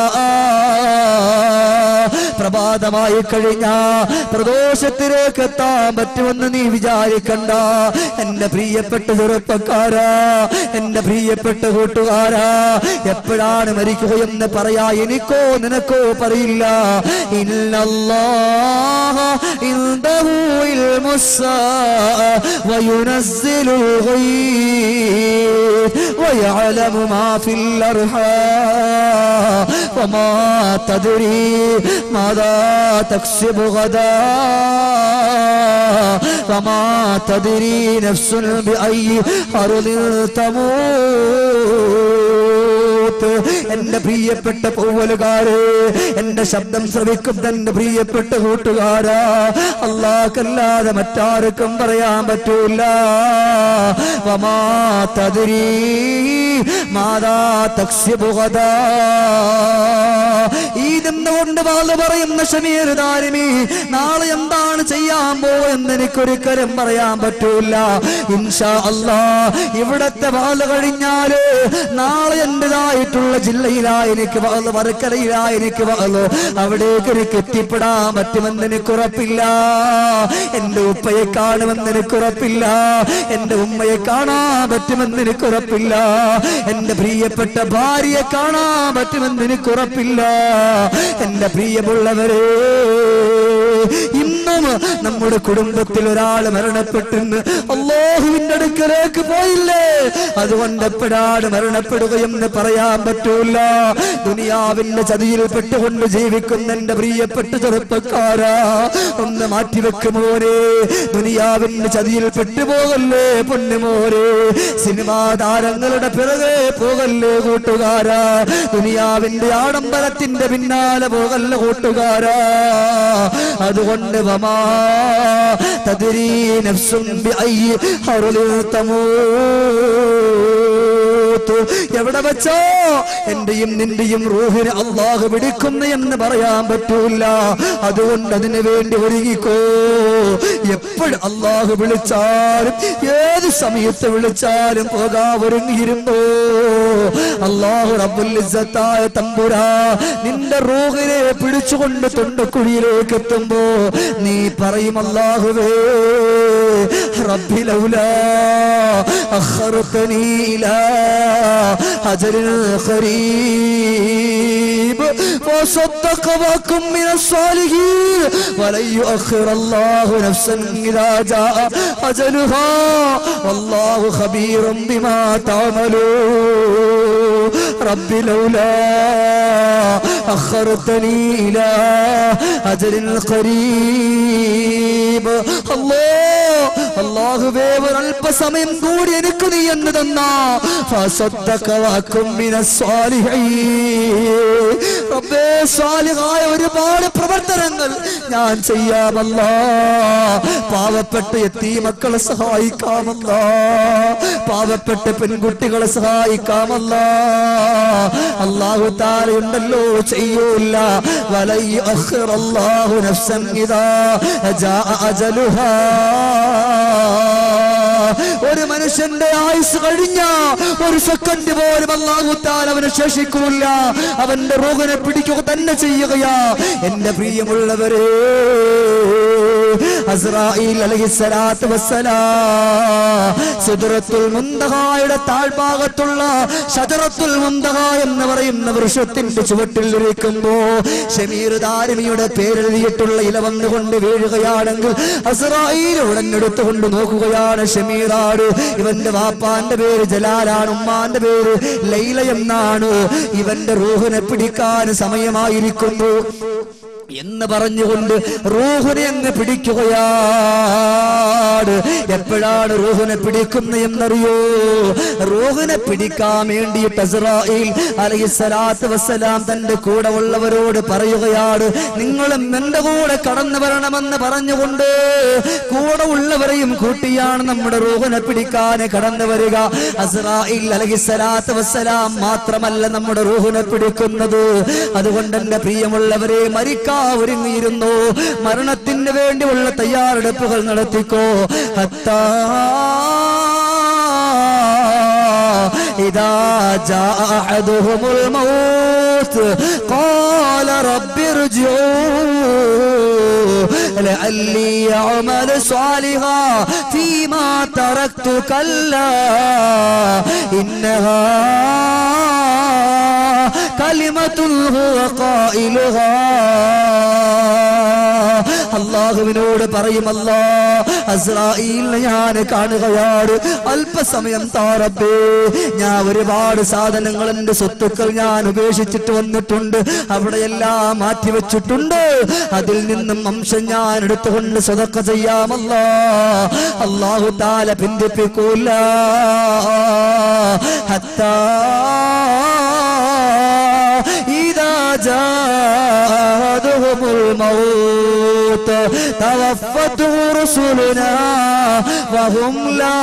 പ്രഭാതമായി കഴിഞ്ഞ പ്രദോഷത്തിലേക്ക് എത്താൻ പറ്റുമെന്ന് നീ വിചാരിക്കണ്ട എന്റെ പ്രിയപ്പെട്ട ചെറുപ്പക്കാരാ എന്റെ പ്രിയപ്പെട്ട കൂട്ടുകാരാ എപ്പോഴാണ് മരിക്കുകയെന്ന് പറയാ എനിക്കോ നിനക്കോ പറയില്ല ഇല്ലല്ലാഹ ഇൻദഹു ഇൽമുസ്സാ വയുനസ്സിലുൽ ഗൈബ് ويعلم ما في الأرحام وما تدري ماذا تكسب غدا وما تدري نفس بأي أرض تموت എന്റെ പ്രിയപ്പെട്ട പൂവലുകാര് എന്റെ ശബ്ദം ശ്രവിക്കുന്ന എന്റെ പ്രിയപ്പെട്ട കൂട്ടുകാരാ അള്ളാഹ്ക്കല്ലാതെ മറ്റാർക്കും പറയാൻ പറ്റൂല വമാ തതിരീ മാതാ തക്സ്യബുഗദാ ഈ നിന്നുകൊണ്ട് വാള് പറയുന്ന ഷമീർ ദാരിമി നാളെ എന്താണ് ചെയ്യാൻ പോവെന്ന് എനിക്കൊരിക്കലും പറയാൻ പറ്റൂല ഇൻഷാ അല്ലാ ഇവിടത്തെ വാള് കഴിഞ്ഞാല് നാളെ എന്റേതായിട്ടുള്ള ജില്ലയിലാ എനിക്ക് വാള് വരക്കരയിലാ എനിക്ക് വാള് അവിടേക്ക് എനിക്ക് എത്തിപ്പെടാൻ പറ്റുമെന്ന് എനിക്ക് ഉറപ്പില്ല എന്റെ ഉപ്പയെ കാണുമെന്ന് എനിക്ക് ഉറപ്പില്ല എന്റെ ഉമ്മയെ കാണാൻ പറ്റുമെന്ന് എനിക്ക് ഉറപ്പില്ല എന്റെ പ്രിയപ്പെട്ട ഭാര്യയെ കാണാൻ പറ്റുമെന്ന് എനിക്ക് ഉറപ്പില്ല എന്റെ പ്രിയമുള്ളവരെ ഇന്നും നമ്മുടെ കുടുംബത്തിൽ ഒരാൾ മരണപ്പെട്ടെന്ന് അള്ളാഹുവിന്റെ അടുക്കലേക്ക് പോയില്ലേ അതുകൊണ്ട് എപ്പോഴാണ് മരണപ്പെടുകയെന്ന് പറയാൻ പറ്റൂല ദുനിയാവിന്റെ ചതിയിൽ പെട്ടുകൊണ്ട് ജീവിക്കുന്ന എന്റെ പ്രിയപ്പെട്ട ചെറുപ്പക്കാരാ ഒന്ന് മാറ്റിവെക്കുമോനെ ദുനിയാവിന്റെ ചതിയിൽ പെട്ടുപോകല്ലേ പൊന്നുമോനെ സിനിമാ താരങ്ങളുടെ പിറകെ പോകല്ലേ കൂട്ടുകാരാ ദുനിയാവിന്റെ ആഡംബരത്തിന്റെ പിന്നാലെ പോകല്ല കൂട്ടുകാരാ അതുകൊണ്ട് വമാ തദ്രീ നഫ്സും ബിഅയ്യി ഹർലിൻ തമൂത്ത് എവിടെ വെച്ചോ എന്റെയും നിന്റെയും റൂഹിനെ അള്ളാഹു പിടിക്കുന്നു എന്ന് പറയാൻ പറ്റൂല അതുകൊണ്ട് അതിനു വേണ്ടി ഒരുങ്ങിക്കോ എപ്പോഴും അള്ളാഹു വിളിച്ചാലും ഏത് സമയത്ത് വിളിച്ചാലും പോകാ ഒരുങ്ങിയിരുന്നോ അള്ളാഹു റബ്ബുൽ ഇസ്സത്തായ തമ്പുരാ നിന്റെ റൂഹിനെ പിടിച്ചുകൊണ്ട് തൊണ്ടക്കുഴിയിലേക്ക് എത്തുമ്പോ നീ പറയും അള്ളാഹുവേ റബ്ബി ലൗലാ അഖർതനീ ഇലാ അജലിൻ ഖരീബ് وصدق وكن من الصالحين ولن يؤخر الله نفسا إذا جاء أجلها والله خبير بما تعملون رب لولا أخرتني إلى أجل قريب الله അള്ളാഹുവേ ഒരല്പസമയം കൂടി എനിക്ക് നീ എന്ന് തന്ന റബ്ബേ സ്വാലിഹായ ഒരുപാട് പ്രവർത്തനങ്ങൾ ഞാൻ ചെയ്യാമല്ല പാവപ്പെട്ട എത്തി മക്കളെ സഹായിക്കാമല്ല പാവപ്പെട്ട പെൺകുട്ടികളെ സഹായിക്കാമല്ല അള്ളാഹു താരയുണ്ടല്ലോ ചെയ്യൂല വലൈ അല്ലാഹു നഫ്സൻ ഇദാ ജാ അജലുഹാ ഒരു മനുഷ്യന്റെ ആയുസ് കഴിഞ്ഞ ഒരു സെക്കൻഡ് പോലും അള്ളാഹുത്താൽ അവന് ശേഷിക്കൂല അവന്റെ റോഗനെ പിടിക്കുക തന്നെ ചെയ്യുകയാ എന്റെ പ്രിയമുള്ളവരെ അസ്രായിൽ അലഹിസ്സലാത്തു വസ്സലാം സിദ്റത്തുൽ മുന്തഹായുടെ താഴ്ഭാഗത്തുള്ള ഷജറത്തുൽ മുന്തഹ എന്ന് പറയുന്ന വൃക്ഷത്തിന്റെ ചുവട്ടിൽ ഇരിക്കുമ്പോ ഷമീർ ദാരിമിയുടെ പേരെഴുതിയിട്ടുള്ള ഇല വന്നുകൊണ്ട് വീഴുകയാണെങ്കിൽ അസ്രായിൽ ഉടനെടുത്തുകൊണ്ട് നോക്കുകയാണ് ഷമീറാട് ഇവന്റെ വാപ്പാന്റെ പേര് ജലാലാണ് ഉമ്മാന്റെ പേര് ലൈല എന്നാണ് ഇവന്റെ റൂഹിനെ പിടിക്കാൻ സമയമായിരിക്കുന്നു എന്ന് പറഞ്ഞുകൊണ്ട് റൂഹിനെ അങ്ങ് പിടിക്കുകയാണ് എപ്പോഴാണ് റൂഹിനെ പിടിക്കുന്നത് എന്നറിയോ റൂഹിനെ പിടിക്കാൻ വേണ്ടിയിട്ട് അസ്രായിൽ അലൈഹിസ്സലാത്തു വസ്സലാം തന്റെ കൂടെ ഉള്ളവരോട് പറയുകയാണ് നിങ്ങളും എന്റെ കൂടെ കടന്നു വരണമെന്ന് പറഞ്ഞുകൊണ്ട് കൂടെ ഉള്ളവരെയും കൂട്ടിയാണ് നമ്മുടെ റൂഹിനെ പിടിക്കാൻ കടന്നു വരിക അസ്രായിൽ അലൈഹിസ്സലാത്തു വസ്സലാം മാത്രമല്ല നമ്മുടെ റൂഹിനെ പിടിക്കുന്നത് അതുകൊണ്ട് എന്റെ പ്രിയമുള്ളവരെ മരിക്കാ ഒരുങ്ങിയിരുന്നു മരണത്തിന് വേണ്ടിയുള്ള തയ്യാറെടുപ്പുകൾ നടത്തിക്കോ ഹത്താ إذا جاء أحدهم الموت قال رب ارجعون لعلي أعمل صالحا فيما تركت كلا إنها كلمة هو قائلها അള്ളാഹുവിനോട് പറയുമല്ല അസ്രായിലിനെ ഞാൻ കാണുകയാണ് അല്പസമയം താറബേ ഞാൻ ഒരുപാട് സാധനങ്ങൾ എന്റെ സ്വത്തുക്കൾ ഞാൻ ഉപേക്ഷിച്ചിട്ട് വന്നിട്ടുണ്ട് അവിടെയെല്ലാം മാറ്റിവെച്ചിട്ടുണ്ട് അതിൽ നിന്നും അംശം ഞാൻ എടുത്തുകൊണ്ട് സ്വതക്ക ചെയ്യാമല്ല അള്ളാഹു താല പിന്തിപ്പിക്കൂല ഹത്താ إذا جاءهم الموت توفته رسلنا وهم لا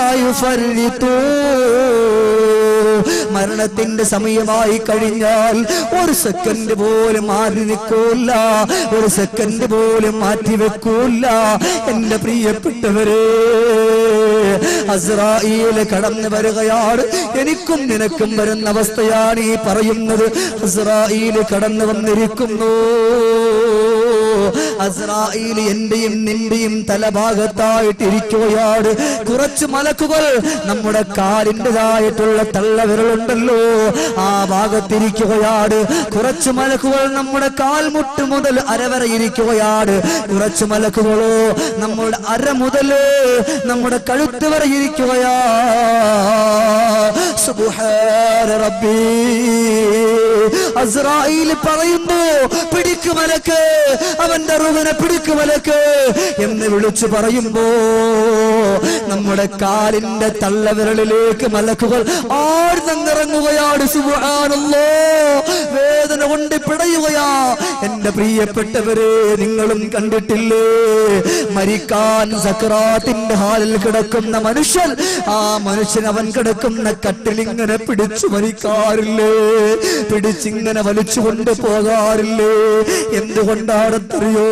يفرطون മരണത്തിന്റെ സമയമായി കഴിഞ്ഞാൽ ഒരു സെക്കൻഡ് പോലും മാറി നിൽക്കൂല ഒരു സെക്കൻഡ് പോലും മാറ്റി വെക്കൂല എന്റെ പ്രിയപ്പെട്ടവരെ അസ്രായേല് കടന്നു വരികയാണ് എനിക്കും നിനക്കും വരുന്ന അവസ്ഥയാണ് ഈ പറയുന്നത് അസ്രായേല് കടന്നു വന്നിരിക്കുന്നു അസ്രായേൽ എന്റെയും നിന്റെയും തലഭാഗത്തായിട്ടിരിക്കുകയാണ് കുറച്ച് മലക്കുകൾ നമ്മുടെ കാലിൻ്റെതായിട്ടുള്ള തള്ളവിരലുണ്ടല്ലോ ആ ഭാഗത്തിരിക്കുകയാണ് കുറച്ച് മലക്കുകൾ നമ്മുടെ കാൽമുട്ട് മുതൽ അരവരെ ഇരിക്കുകയാണ് കുറച്ച് മലക്കുകളോ നമ്മുടെ അര മുതൽ നമ്മുടെ കഴുത്ത് വരെ ഇരിക്കുകയാ സുബ്ഹാന റബ്ബി അസ്രായേൽ പറയുന്നു പിടിക്കുമലക്ക് അവന്റെ റുവിനെ പിടിക്കുമലക്ക് എന്ന് വിളിച്ചു പറയുമ്പോ നമ്മുടെ കാലിന്റെ തള്ളവിരലിലേക്ക് മലക്കുകൾ ആഴ്ന്നിറങ്ങുകയാണ് സുബ്ഹാനല്ലോ വേദന കൊണ്ട് പിടയുകയാ എന്റെ പ്രിയപ്പെട്ടവരെ നിങ്ങളും കണ്ടിട്ടില്ലേ മരിക്കാൻ സക്രാത്തിന്റെ ഹാലിൽ കിടക്കുന്ന മനുഷ്യൻ ആ മനുഷ്യൻ അവൻ കിടക്കുന്ന കട്ടിലിങ്ങനെ പിടിച്ചു മരിക്കാറില്ലേ പിടിച്ചിങ്ങനെ വലിച്ചുകൊണ്ട് പോകാറില്ലേ എന്തുകൊണ്ടാണെന്നറിയോ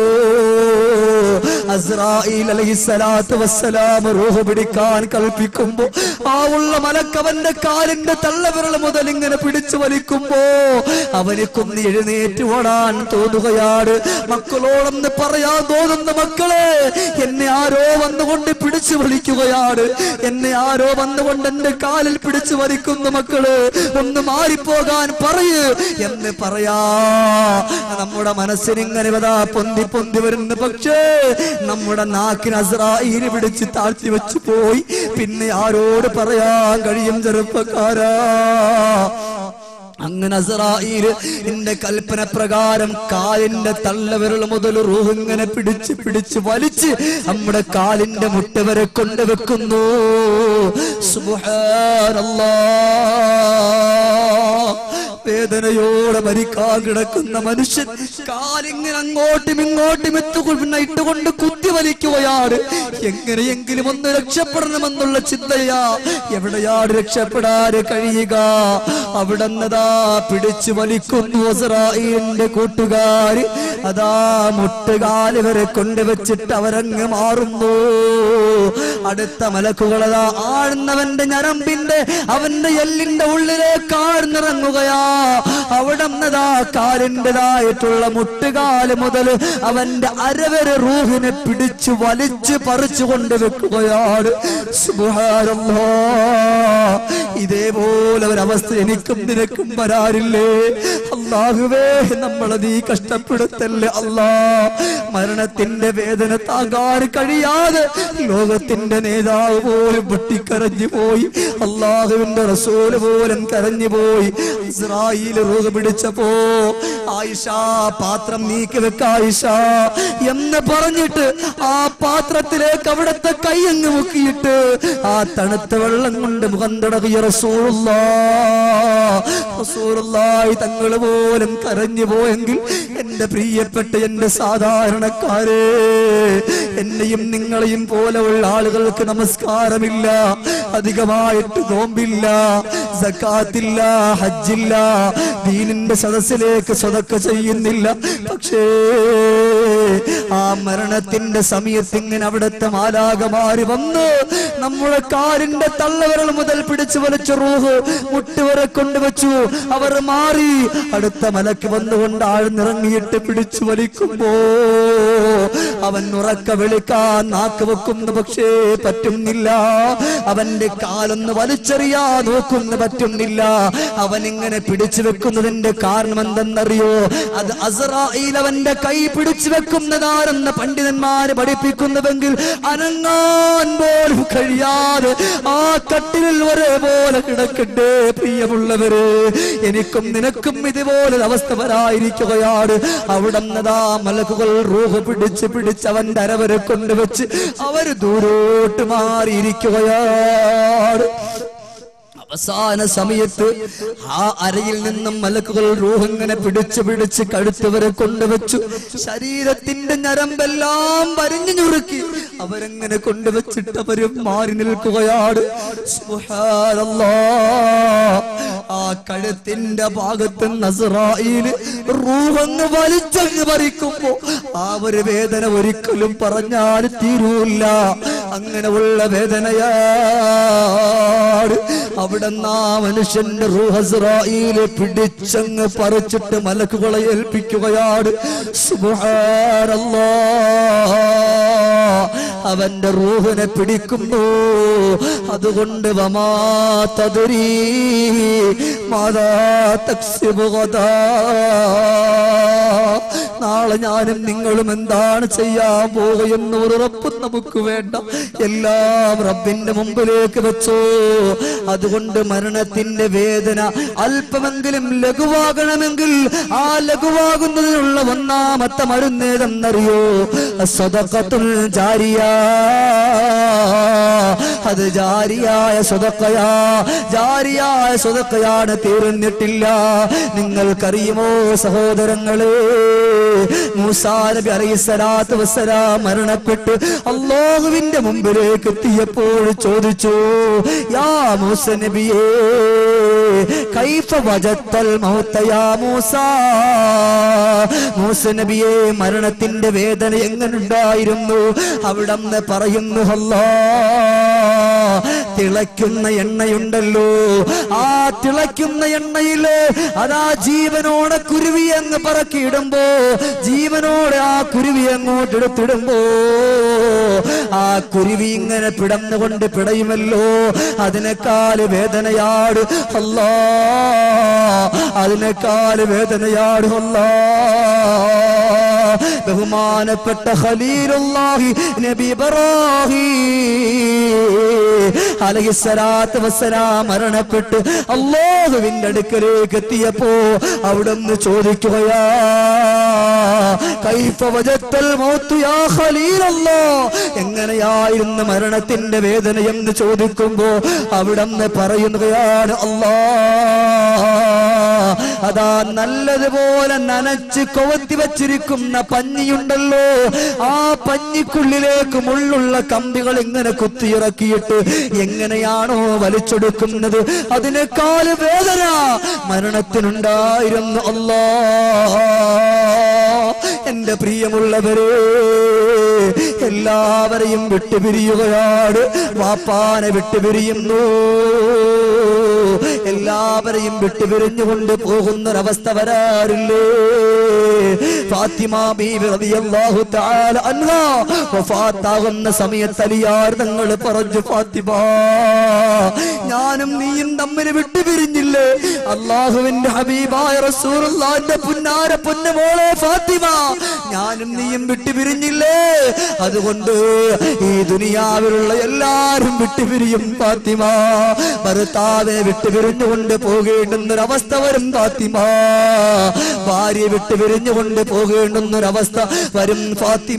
അസ്രായിൽ അലൈഹിസ്സലാത്തു വസ്സലാം റൂഹ് പിടിക്കാൻ കൽപ്പിക്കുമ്പോ ആ ഉള്ള മലക്കവന്റെ കാലിന്റെ തള്ളവിരൽ മുതൽ ഇങ്ങനെ പിടിച്ചു വലിക്കുമ്പോ അവന് കുന്നി എഴുന്നേറ്റ് ഓടാൻ തോന്നുകയാണ് മക്കളോടൊന്ന് പറയാൻ തോന്നുന്ന മക്കളെ എന്നെ ആരോ വന്നുകൊണ്ട് പിടിച്ചു വലിക്കുകയാണ് എന്നെ ആരോ വന്നുകൊണ്ട് എന്റെ കാലിൽ പിടിച്ചു വലിക്കുന്നു മക്കള് ഒന്ന് മാറിപ്പോകാൻ പറയൂ എന്ന് പറയാ നമ്മുടെ മനസ്സിനിങ്ങനെ വതാ പൊന്തി പൊന്തി വരുന്ന പക്ഷേ നമ്മുടെ നാക്കിന് അസ്രായിന് പിടിച്ച് താഴ്ത്തി വെച്ചു പോയി പിന്നെ ആരോട് പറയാൻ കഴിയും ചെറുപ്പക്കാരാ അങ്ങനെ അസറായില് നിന്റെ കൽപ്പന പ്രകാരം കാലിന്റെ തള്ളവിരൽ മുതൽ റൂഹ് ഇങ്ങനെ പിടിച്ച് പിടിച്ച് വലിച്ച് നമ്മുടെ കാലിന്റെ മുട്ട വരെ കൊണ്ടുവെക്കുന്നു സുബ്ഹാനല്ലാഹ് വേദനയോടെ മരിക്കാൻ കിടക്കുന്ന മനുഷ്യൻ കാലിങ്ങനെ അങ്ങോട്ടും ഇങ്ങോട്ടും എത്തുകൊണ്ട് ഇട്ടുകൊണ്ട് കുത്തി വലിക്കുകയാണ് എങ്ങനെയെങ്കിലും ഒന്ന് രക്ഷപ്പെടണമെന്നുള്ള ചിന്തയാ എവിടെയാണ് രക്ഷപ്പെടാൻ കഴിയുക അവിടെ നിന്നതാ പിടിച്ചു വലിക്കുന്നു ഇസ്രായേലിന്റെ കൂട്ടുകാര് അതാ മുട്ടുകാല് വരെ കൊണ്ടുവച്ചിട്ട് അവരങ്ങ് മാറുന്നു അടുത്ത മലക്കുകളതാ ആഴ്ന്നവന്റെ ഞരമ്പിന്റെ അവന്റെ എല്ലിന്റെ ഉള്ളിലേക്ക് ആഴ്ന്നിറങ്ങുകയാ അവിടെ നിന്നതാ കാലിൻ്റെതായിട്ടുള്ള മുട്ടുകാല് മുതൽ അവന്റെ അരവരെ റൂഹിനെ പിടിച്ചു വലിച്ചു പറിച്ചു കൊണ്ടുവെക്കുകയാണ് സുബ്ഹാനല്ലാ. ഇതേപോലെ ഒരവസ്ഥ എനിക്കും നിനക്കും വരാറില്ലേ അള്ളാഹുവേ നമ്മളെ നീ കഷ്ടപ്പെടുത്തല്ലേ അല്ലാ മരണത്തിന്റെ വേദന താങ്ങാൻ കഴിയാതെ ലോകത്തിന്റെ നേതാവ് പോലും പൊട്ടിക്കരഞ്ഞു പോയി അള്ളാഹുവിന്റെ റസൂല് പോലും കരഞ്ഞു പോയി ഇസ്രായേൽ റൂഹ് പിടിച്ചപ്പോ ആയിഷ പാത്രം നീക്കി വെക്ക ആയിഷ എന്ന് പറഞ്ഞിട്ട് ആ പാത്രത്തിലേക്ക് അവിടുത്തെ കൈ അങ്ങ് മുക്കിയിട്ട് ആ തണുത്ത വെള്ളം കൊണ്ട് മുഖം തടകിയ റസൂലുള്ളാ റസൂലുള്ളാഹി തങ്ങൾ പോലും കരഞ്ഞു പോയെങ്കിൽ എന്റെ പ്രിയപ്പെട്ട എന്റെ സാധാരണക്കാരെ എന്നെയും നിങ്ങളെയും പോലെയുള്ള ആളുകൾക്ക് നമസ്കാരമില്ല അധികമായിട്ട് നോമ്പില്ല സക്കാത്തില്ല ഹജ്ജില്ല ദീനിന്റെ സദസ്സിലേക്ക് സ്വതക്ക ചെയ്യുന്നില്ല പക്ഷേ ആ മരണത്തിന്റെ സമയത്ത് ഇങ്ങനെ അവിടുത്തെ മാലാകമാര് വന്ന് നമ്മുടെ കാലിന്റെ തള്ളവിരൽ മുതൽ പിടിച്ചു വലിച്ച റൂഹ് മുട്ടുവരെ കൊണ്ടുവച്ചു അവർ മാറി അടുത്ത മലക്ക് വന്നുകൊണ്ട് ആഴ്ന്നിറങ്ങിയിട്ട് പിടിച്ചു വലിക്കുമ്പോ അവൻ ഉറക്ക വിളിക്കാൻ നാക്ക് വെക്കുന്നു പക്ഷേ പറ്റുന്നില്ല അവന്റെ കാലൊന്ന് വലിച്ചെറിയാ നോക്കുന്നു പറ്റുന്നില്ല അവൻ ഇങ്ങനെ പിടിച്ചു വെക്കുന്നതിന്റെ കാരണം എന്തെന്നറിയോ അത് അസറായിൽ അവന്റെ കൈ പിടിച്ചു വെക്കുന്നതാരെന്ന് പണ്ഡിതന്മാര് പഠിപ്പിക്കുന്നുവെങ്കിൽ അനങ്ങാൻ പോലും കഴിയാതെ ആ കട്ടിലിൽ ഒരേപോലെ കിടക്കണ്ടേ പ്രിയമുള്ളവര് എനിക്കും നിനക്കും ഇതുപോലെ അവസ്ഥ വരായിരിക്കുകയാണ് അവിടെ നിന്നതാ മലക്കുകൾ റൂഹ് പിടിച്ച് പിടിച്ച് അവന്റെ അരവരെ കൊണ്ടുവച്ച് അവര് ദൂരോട്ട് മാറിയിരിക്കുകയാണ് അവസാന സമയത്ത് ആ അരയിൽ നിന്നും മലക്കുകൾ റൂഹങ്ങനെ പിടിച്ച് പിടിച്ച് കഴുത്തവരെ കൊണ്ടുവച്ചു ശരീരത്തിന്റെ ഞരമ്പെല്ലാം വരിഞ്ഞു ഞുറുക്കി അവരങ്ങനെ കൊണ്ടുവച്ചിട്ട് അവര് മാറി നിൽക്കുകയാണ് സുബ്ഹാനല്ലാ. ആ കഴുത്തിന്റെ ഭാഗത്ത് നസറായില് റൂഹങ്ങ് വലിച്ചങ്ങ് പറിക്കുമ്പോ ആ ഒരു വേദന ഒരിക്കലും പറഞ്ഞാൽ തീരൂല്ല അങ്ങനെയുള്ള വേദനയാണ് അവിടെ ആ മനുഷ്യന്റെ റൂഹസ്രായില് പിടിച്ചങ്ങ് പറിച്ചിട്ട് മലക്കുകളെ ഏൽപ്പിക്കുകയാണ് സുബ്ഹാനല്ലാ. അവന്റെ റൂഹിനെ പിടിക്കുന്നു അതുകൊണ്ട് വമാ തദരീ മാതാ തക്സിബു ഗദാ. നാളെ ഞാനും നിങ്ങളും എന്താണ് ചെയ്യാൻ പോകുമെന്ന് ഒരു ഉറപ്പും നമുക്ക് വേണ്ട എല്ലാം റബ്ബിന്റെ മുമ്പിലേക്ക് വെച്ചോ അതുകൊണ്ട് മരണത്തിന്റെ വേദന അല്പമെങ്കിലും ലഘുവാകണമെങ്കിൽ ആ ലഘുവാകുന്നതിനുള്ള ഒന്നാമത്തെ മരുന്നേതെന്നറിയോ സ്വതക്കത്തുൽ ജാരിയ അത് ജാരിയായ സ്വതക്കയാ ജാരിയായ സ്വതക്കയാണ് തീർന്നിട്ടില്ല നിങ്ങൾക്കറിയുമോ സഹോദരങ്ങളെ മൂസാ നബി അലൈഹി സ്വലാത്തു വസ്സലാം മരണപ്പെട്ട് അള്ളാഹുവിന്റെ മുമ്പിലേക്ക് എത്തിയപ്പോൾ ചോദിച്ചു യാ മൂസ നബിയേ കൈഫ വജത്തൽ മൗത്ത യാ മൂസ മൂസ നബിയെ മരണത്തിന്റെ വേദന എങ്ങനുണ്ടായിരുന്നു അവിടന്ന് പറയുന്നു അല്ലാ തിളയ്ക്കുന്ന എണ്ണയുണ്ടല്ലോ ആ തിളയ്ക്കുന്ന എണ്ണയില് അതാ ജീവനോടെ കുരുവി അങ്ങ് പറക്കിയിടുമ്പോ ജീവനോടെ ആ കുരുവി അങ്ങോട്ട് എടുത്തിടുമ്പോ ആ കുരുവി ഇങ്ങനെ പിടന്നുകൊണ്ട് പിടയുമല്ലോ അതിനേക്കാൾ വേദനയാട് അല്ലാ അതിനേക്കാൾ വേദനയാട് അല്ലാ ബഹുമാനപ്പെട്ട ഖലീലുല്ലാഹി നബി ഇബ്രാഹിം അലഹിസ്സലാത്ത് വസ്സലാം മരണപ്പെട്ട് അള്ളാഹുവിന്റെ അടുക്കലേക്ക് എത്തിയപ്പോ അവിടുന്ന് ചോദിക്കുകയാ കൈഫ വജത്തൽ മൗത്തു യാ ഖലീലല്ലാ എങ്ങനെയായിരുന്നു മരണത്തിന്റെ വേദന എന്ന് ചോദിക്കുമ്പോ അവിടുന്ന് പറയുകയാണ് അല്ലാ അതാ നല്ലതുപോലെ നനച്ച് കൊവത്തി വച്ചിരിക്കുന്ന പഞ്ഞിയുണ്ടല്ലോ ആ പഞ്ഞിക്കുള്ളിലേക്ക് മുള്ളുള്ള കമ്പികൾ ഇങ്ങനെ കുത്തിയിറക്കിയിട്ട് എങ്ങനെയാണോ വലിച്ചെടുക്കുന്നത് അതിനേക്കാൾ വേദന മരണത്തിനുണ്ടായിരുന്നു അല്ലാ എന്റെ പ്രിയമുള്ളവരെ എല്ലാവരെയും വിട്ടുപിരിയുകയാണ് വാപ്പാനെ വിട്ടുപിരിയുന്നു എല്ലാവരെയും വിട്ടുപിരിഞ്ഞുകൊണ്ട് പോകുന്നൊരവസ്ഥ വരാറില്ലേ ഫാത്തിമ ബീവി റളിയല്ലാഹു തആല അൻഹാ വഫാത്താകുന്ന സമയത്ത് അലിയാർ തങ്ങൾ പറഞ്ഞു ഫാത്തിമ ഞാനും നീയും തമ്മിൽ വിട്ടുപിരിഞ്ഞില്ലേ അള്ളാഹുവിന്റെ ഹബീബായ റസൂലുള്ളാഹിന്റെ പുന്നാര പൊന്നുമോളെ ഫാത്തിമ ഞാനും നീയും വിട്ടുപിരിഞ്ഞില്ലേ അതുകൊണ്ട് ഈ ദുനിയാവിലുള്ള എല്ലാരും വിട്ടുപിരിയും ഫാത്തിമ ഭർത്താവിനെ വിട്ടുപിരിഞ്ഞുകൊണ്ട് പോകേണ്ടുന്നൊരവസ്ഥ വരും ഫാത്തിമ ഭാര്യ വിട്ടുപിരിഞ്ഞുകൊണ്ട് പോകേണ്ടുന്നൊരവസ്ഥ വരും ഫാത്തിമ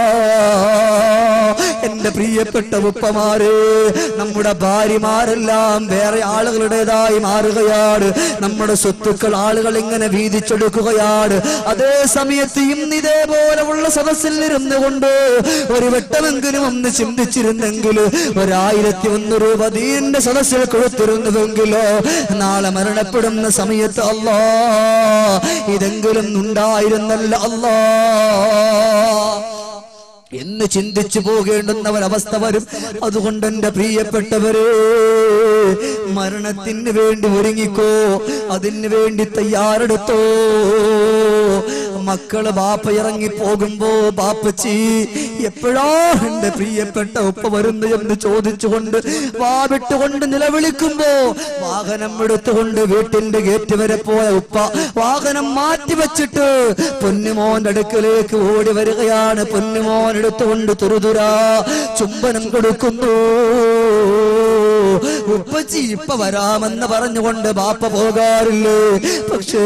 എന്റെ പ്രിയപ്പെട്ട ഉപ്പമാരെ നമ്മുടെ ഭാര്യമാരെല്ലാം വേറെ ആളുകളുടേതായി മാറുകയാണ് നമ്മുടെ സ്വത്തുക്കൾ ആളുകൾ ഇങ്ങനെ വീതിച്ചെടുക്കുകയാണ് അതേ സമയത്ത് ഇന്ന് ഇതേപോലെയുള്ള സദസ്സിൽ ഇരുന്നു കൊണ്ട് ഒരു വട്ടമെങ്കിലും ഒന്ന് ചിന്തിച്ചിരുന്നെങ്കിൽ ഒരായിരത്തി ഒന്ന് രൂപ ദീന്റെ സദസ്സിൽ കൊടുത്തിരുന്നുവെങ്കിലോ നാളെ മരണപ്പെടുന്ന സമയത്ത് അല്ലാ ഇതെങ്കിലും ഉണ്ടായിരുന്നല്ല അല്ലാ എന്ന് ചിന്തിച്ചു പോകേണ്ടുന്ന ഒരവസ്ഥ വരും അതുകൊണ്ട് എന്റെ പ്രിയപ്പെട്ടവരെ മരണത്തിന് വേണ്ടി ഒരുങ്ങിക്കോ അതിന് വേണ്ടി തയ്യാറെടുത്തോ മക്കള് ബാപ്പ ഇറങ്ങി പോകുമ്പോ ബാപ്പച്ചി എപ്പോഴാ എന്റെ പ്രിയപ്പെട്ട ഉപ്പ വരുന്നു എന്ന് ചോദിച്ചുകൊണ്ട് വാവിട്ടുകൊണ്ട് നിലവിളിക്കുമ്പോ വാഹനം എടുത്തുകൊണ്ട് വീട്ടിന്റെ ഗേറ്റ് വരെ പോയ ഉപ്പ വാഹനം മാറ്റി വെച്ചിട്ട് പൊന്നുമോന്റെ അടുക്കലേക്ക് ഓടി വരികയാണ് പൊന്നുമോൻ എടുത്തുകൊണ്ട് തുറുതുരാ ചുംബനം കൊടുക്കുന്നു ഉപ്പച്ചി ഇപ്പൊ വരാമെന്ന് പറഞ്ഞുകൊണ്ട് ബാപ്പ പോകാറില്ലേ പക്ഷേ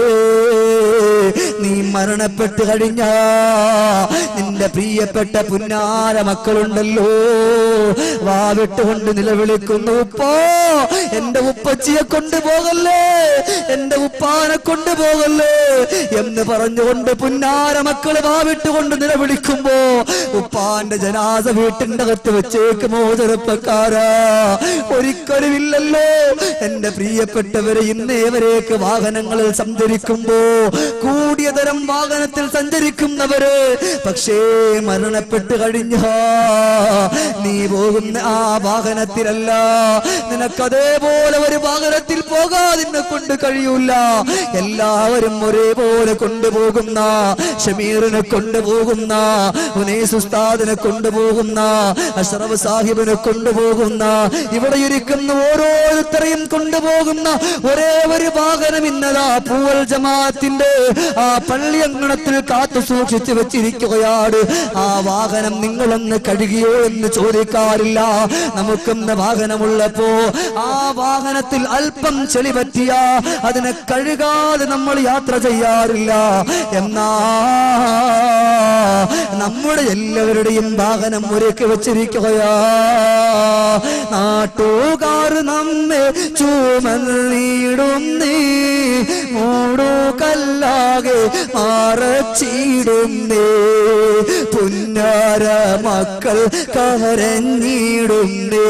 നീ മരണപ്പെട്ട് കഴിഞ്ഞ നിന്റെ പ്രിയപ്പെട്ട പുന്നാര മക്കളുണ്ടല്ലോ വാവിട്ടുകൊണ്ട് നിലവിളിക്കുന്നു ഉപ്പോ എന്റെ ഉപ്പച്ചിയെ കൊണ്ടുപോകല്ലേ എന്റെ ഉപ്പാനെ കൊണ്ടുപോകല്ലേ എന്ന് പറഞ്ഞുകൊണ്ട് പുന്നാര മക്കള് വാവിട്ടുകൊണ്ട് നിലവിളിക്കുമ്പോ ഉപ്പാന്റെ ജനാസ വീട്ടിന്റെ അകത്ത് വെച്ചേക്കുമോ ചെറുപ്പക്കാരാ ഒരിക്കലുമില്ലല്ലോ എന്റെ പ്രിയപ്പെട്ടവരെ ഇന്നേവരേക്ക് വാഹനങ്ങളിൽ സഞ്ചരിക്കുമ്പോ കൂടിയ തരം വാഹനത്തിൽ സഞ്ചരിക്കുന്നവര് പക്ഷേ മരണപ്പെട്ട് കഴിഞ്ഞ നീ പോകുന്ന ആ വാഹനത്തിലല്ല നിനക്ക് അതേപോലെ ഒരു വാഹനത്തിൽ പോകാതിനെ കൊണ്ട് കഴിയൂല എല്ലാവരും ഒരേപോലെ കൊണ്ടുപോകുന്ന ഷമീറിനെ കൊണ്ടുപോകുന്ന ഉനൈസ് ഉസ്താദിനെ കൊണ്ടുപോകുന്ന അഷ്റഫ് സാഹിബിനെ കൊണ്ടുപോകുന്ന ഇവിടെ ഇരിക്കുന്ന ഓരോരുത്തരെയും കൊണ്ടുപോകുന്ന ഒരേ ഒരു വാഹനം ഇന്നതാ പൂവൽ ജമാഅത്തിന്റെ ആ പള്ളി അങ്കണത്തിൽ കാത്തു സൂക്ഷിച്ചു വെച്ചിരിക്കുകയാണ് ആ വാഹനം നിങ്ങളൊന്ന് കഴുകിയോ എന്ന് ചോദിക്കാറില്ല നമുക്കൊന്ന് വാഹനമുള്ളപ്പോ ആ വാഹനത്തിൽ അല്പം ചെളി പറ്റിയ അതിനെ കഴുകാതെ നമ്മൾ യാത്ര ചെയ്യാറില്ല എന്നാ നമ്മുടെ എല്ലാവരുടെയും വാഹനം ഒരുക്കി വെച്ചിരിക്കുകയാ നാട്ടുകാർ നമ്മെ ചുമന്നിടും നീ മൂടു കല്ലാകെ മറച്ചിടും നീ പുന്നാര മക്കൾ കരഞ്ഞിടും നീ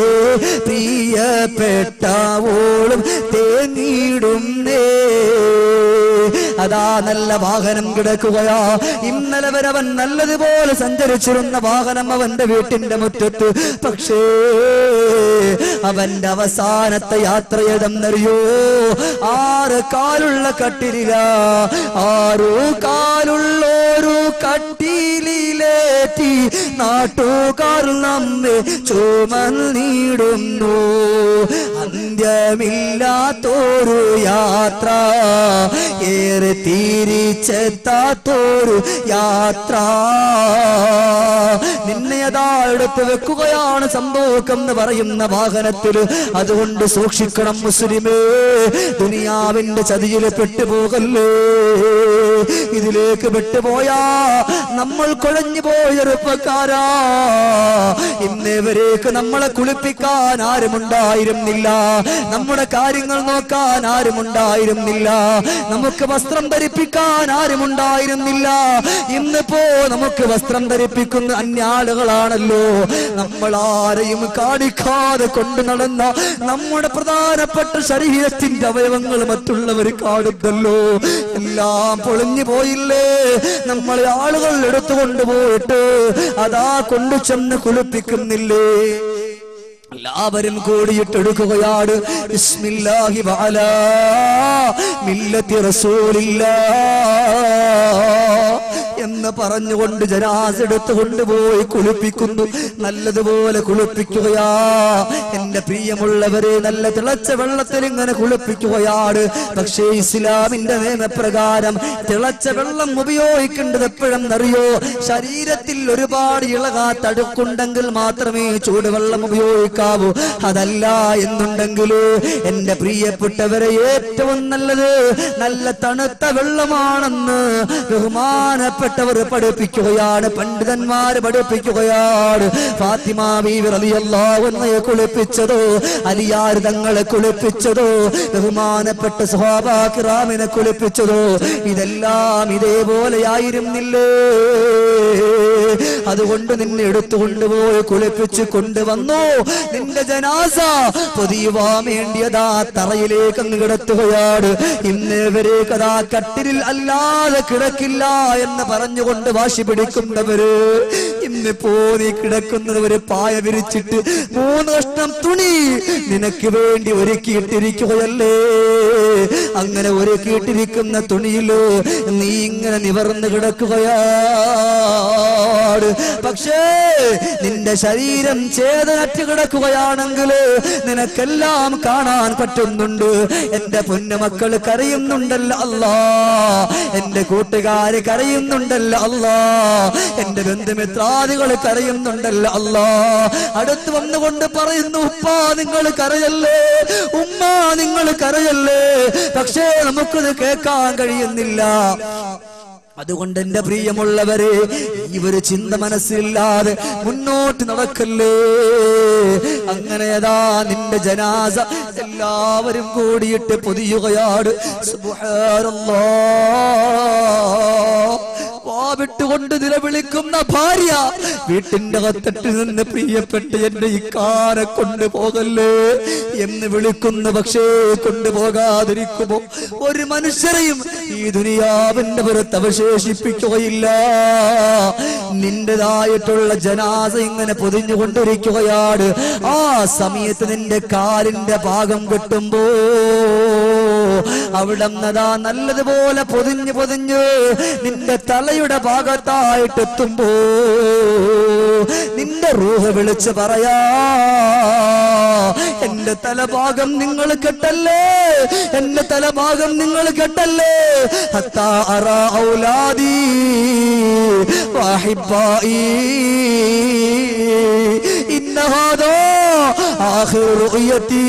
പ്രിയപ്പെട്ടവോളും തേങ്ങിടും നേ അതാ നല്ല വാഹനം കിടക്കുകയാ ഇന്നലെ വരെ അവൻ നല്ലതുപോലെ സഞ്ചരിച്ചിരുന്ന വാഹനം അവന്റെ വീട്ടിന്റെ മുറ്റത്ത് പക്ഷേ അവന്റെ അവസാനത്തെ യാത്ര ഏതെന്നറിയോ ആറ് കാലുള്ള കട്ടിലില ആറു കാലുള്ളൊരു കട്ടിലിലേറ്റി നാട്ടുകാർ നമ്മെ ചുമന്നിടുന്നു അന്ത്യമില്ലാത്തൊരു യാത്ര ഏറെ തിരിച്ചെത്താത്തൊരു യാത്ര നിന്നെ അതാ എടുത്ത് വെക്കുകയാണ് സംഭവം എന്ന് പറയുന്ന വാഹനത്തിൽ അതുകൊണ്ട് സൂക്ഷിക്കണം മുസ്ലിമേ ദുനിയാവിന്റെ ചതിയിൽ പെട്ടുപോകല്ലേ ഇതിലേക്ക് പെട്ടുപോയാ നമ്മൾ കുഴഞ്ഞു പോയ ചെറുപ്പക്കാരാ ഇന്നേവരേക്ക് നമ്മളെ കുളിപ്പിക്കാൻ ആരുമുണ്ടായിരുന്നില്ല നമ്മുടെ കാര്യങ്ങൾ നോക്കാൻ ആരുമുണ്ടായിരുന്നില്ല നമുക്ക് വസ്ത്രം ധരിപ്പിക്കാൻ ആരുമുണ്ടായിരുന്നില്ല ഇന്നിപ്പോ നമുക്ക് വസ്ത്രം ധരിപ്പിക്കുന്ന അന്യാളുകളാണല്ലോ നമ്മൾ ആരെയും കാണിക്കാതെ കൊണ്ടു നടന്ന നമ്മുടെ പ്രധാനപ്പെട്ട ശരീരത്തിന്റെ അവയവങ്ങൾ മറ്റുള്ളവർ കാണുന്നല്ലോ എല്ലാം പൊളിഞ്ഞു പോയില്ലേ നമ്മളെ ആളുകൾ എടുത്തുകൊണ്ട് പോയിട്ട് അതാ കൊണ്ടു ചെന്ന് കുളിപ്പിക്കുന്നില്ലേ എല്ലാവരും കൂടിയിട്ട് എടുക്കുകയാണ് ബിസ്മില്ലാഹി വഅലാ മില്ലത്തി റസൂലില്ലാ എന്ന് പറഞ്ഞുകൊണ്ട് ജനാസ് എടുത്ത് കൊണ്ടുപോയി കുളിപ്പിക്കുന്നു നല്ലതുപോലെ കുളിപ്പിക്കുകയാ എന്റെ പ്രിയമുള്ളവരെ നല്ല തിളച്ച വെള്ളത്തിൽ ഇങ്ങനെ കുളിപ്പിക്കുകയാണ് പക്ഷേ ഇസ്ലാമിന്റെ നിയമപ്രകാരം തിളച്ച വെള്ളം ഉപയോഗിക്കേണ്ടത് എപ്പോഴെന്നറിയോ ശരീരത്തിൽ ഒരുപാട് ഇളകാത്ത അടുക്കുണ്ടെങ്കിൽ മാത്രമേ ചൂടുവെള്ളം ഉപയോഗിക്കാവൂ അതല്ല എന്നുണ്ടെങ്കിൽ എന്റെ പ്രിയപ്പെട്ടവരെ ഏറ്റവും നല്ലത് നല്ല തണുത്ത വെള്ളമാണെന്ന് ബഹുമാനപ്പെട്ടവർ പഠിപ്പിക്കുകയാണ് പണ്ഡിതന്മാര് പഠിപ്പിക്കുകയാണ് ഫാത്തിമ ബീവി റളിയല്ലാഹു അൻഹയെ കുളിപ്പിച്ചതോ അലിയാർ തങ്ങളെ കുളിപ്പിച്ചതോ ബഹുമാനപ്പെട്ട സ്വഹാബാക്കിറാമിനെ കുളിപ്പിച്ചതോ ഇതെല്ലാം ഇതേപോലെയായിരുന്നില്ലേ അതുകൊണ്ട് നിന്നെ എടുത്തുകൊണ്ടുപോയി കുളിപ്പിച്ച് കൊണ്ടുവന്നു നിന്റെ ജനാസ പൊതിയുവാൻ വേണ്ടിയതാ തറയിലേക്ക് അങ്ങ് കിടത്തുകയാണ് ഇന്നേവരെ കഥാ കട്ടിലിൽ അല്ലാതെ കിടക്കില്ല എന്ന് പറഞ്ഞുകൊണ്ട് വാശി പിടിക്കുന്നവര് ഇന്നിപ്പോ നീ കിടക്കുന്നത് ഒരു പായ വിരിച്ചിട്ട് മൂന്ന് കഷ്ണം തുണി നിനക്ക് വേണ്ടി ഒരുക്കിയിട്ടിരിക്കുകയല്ലേ അങ്ങനെ ഒരുക്കിയിട്ടിരിക്കുന്ന തുണിയില് നീ ഇങ്ങനെ നിവർന്ന് കിടക്കുകയാണ് പക്ഷേ നിന്റെ ശരീരം ചേതനറ്റ് കിടക്കുകയാണെങ്കിൽ നിനക്കെല്ലാം കാണാൻ പറ്റുന്നുണ്ട് എന്റെ പൊന്നുമക്കൾ കരയുന്നുണ്ടല്ലോ അല്ലാ എന്റെ കൂട്ടുകാര് കരയുന്നുണ്ടല്ലോ അല്ലാ എന്റെ ബന്ധുമിത്രാദികൾ കരയുന്നുണ്ടല്ലോ അല്ലാ അടുത്ത് വന്നുകൊണ്ട് പറയുന്നു ഉപ്പ നിങ്ങൾ കരയല്ലേ ഉമ്മ നിങ്ങൾ കരയല്ലേ പക്ഷേ നമുക്കത് കേൾക്കാൻ കഴിയുന്നില്ല അതുകൊണ്ട് എന്റെ പ്രിയമുള്ളവരെ ഈ ഒരു ചിന്ത മനസ്സില്ലാതെ മുന്നോട്ട് നടക്കല്ലേ അങ്ങനെ ഏതാ നിന്റെ ജനാസ എല്ലാവരും കൂടിയിട്ട് പൊതിയുകയാണ് സുബ്ഹാനല്ലാഹ്. വാവിട്ടുകൊണ്ട് നിലവിളിക്കുന്ന ഭാര്യ വീട്ടിന്റെ അകത്തട്ടിൽ നിന്ന് പ്രിയപ്പെട്ട് എന്റെ ഇക്കാരെ കൊണ്ടുപോകല്ലേ എന്ന് വിളിക്കുന്നു പക്ഷേ കൊണ്ടുപോകാതിരിക്കുമോ ഒരു മനുഷ്യരെയും ഈ ദുനിയാവിന്റെ പുറത്ത് അവശേഷിപ്പിക്കുകയില്ല നിന്റേതായിട്ടുള്ള ജനാസ ഇങ്ങനെ പൊതിഞ്ഞുകൊണ്ടിരിക്കുകയാണ് ആ സമയത്ത് നിന്റെ കാലിന്റെ ഭാഗം കിട്ടുമ്പോ അവിടെ നതാ നല്ലതുപോലെ പൊതിഞ്ഞ് പൊതിഞ്ഞ് നിന്റെ തലയുടെ ഭാഗത്തായിട്ട് എത്തുമ്പോ നിന്റെ റൂഹ് വിളിച്ച് പറയാ എന്റെ തലഭാഗം നിങ്ങൾ കെട്ടല്ലേ എന്റെ തലഭാഗം നിങ്ങൾ കെട്ടല്ലേ ഹത്താ അറ ഔലാദി വാഹിബായി ഇന്ന ഹാദാ ആഖിറു റുയതി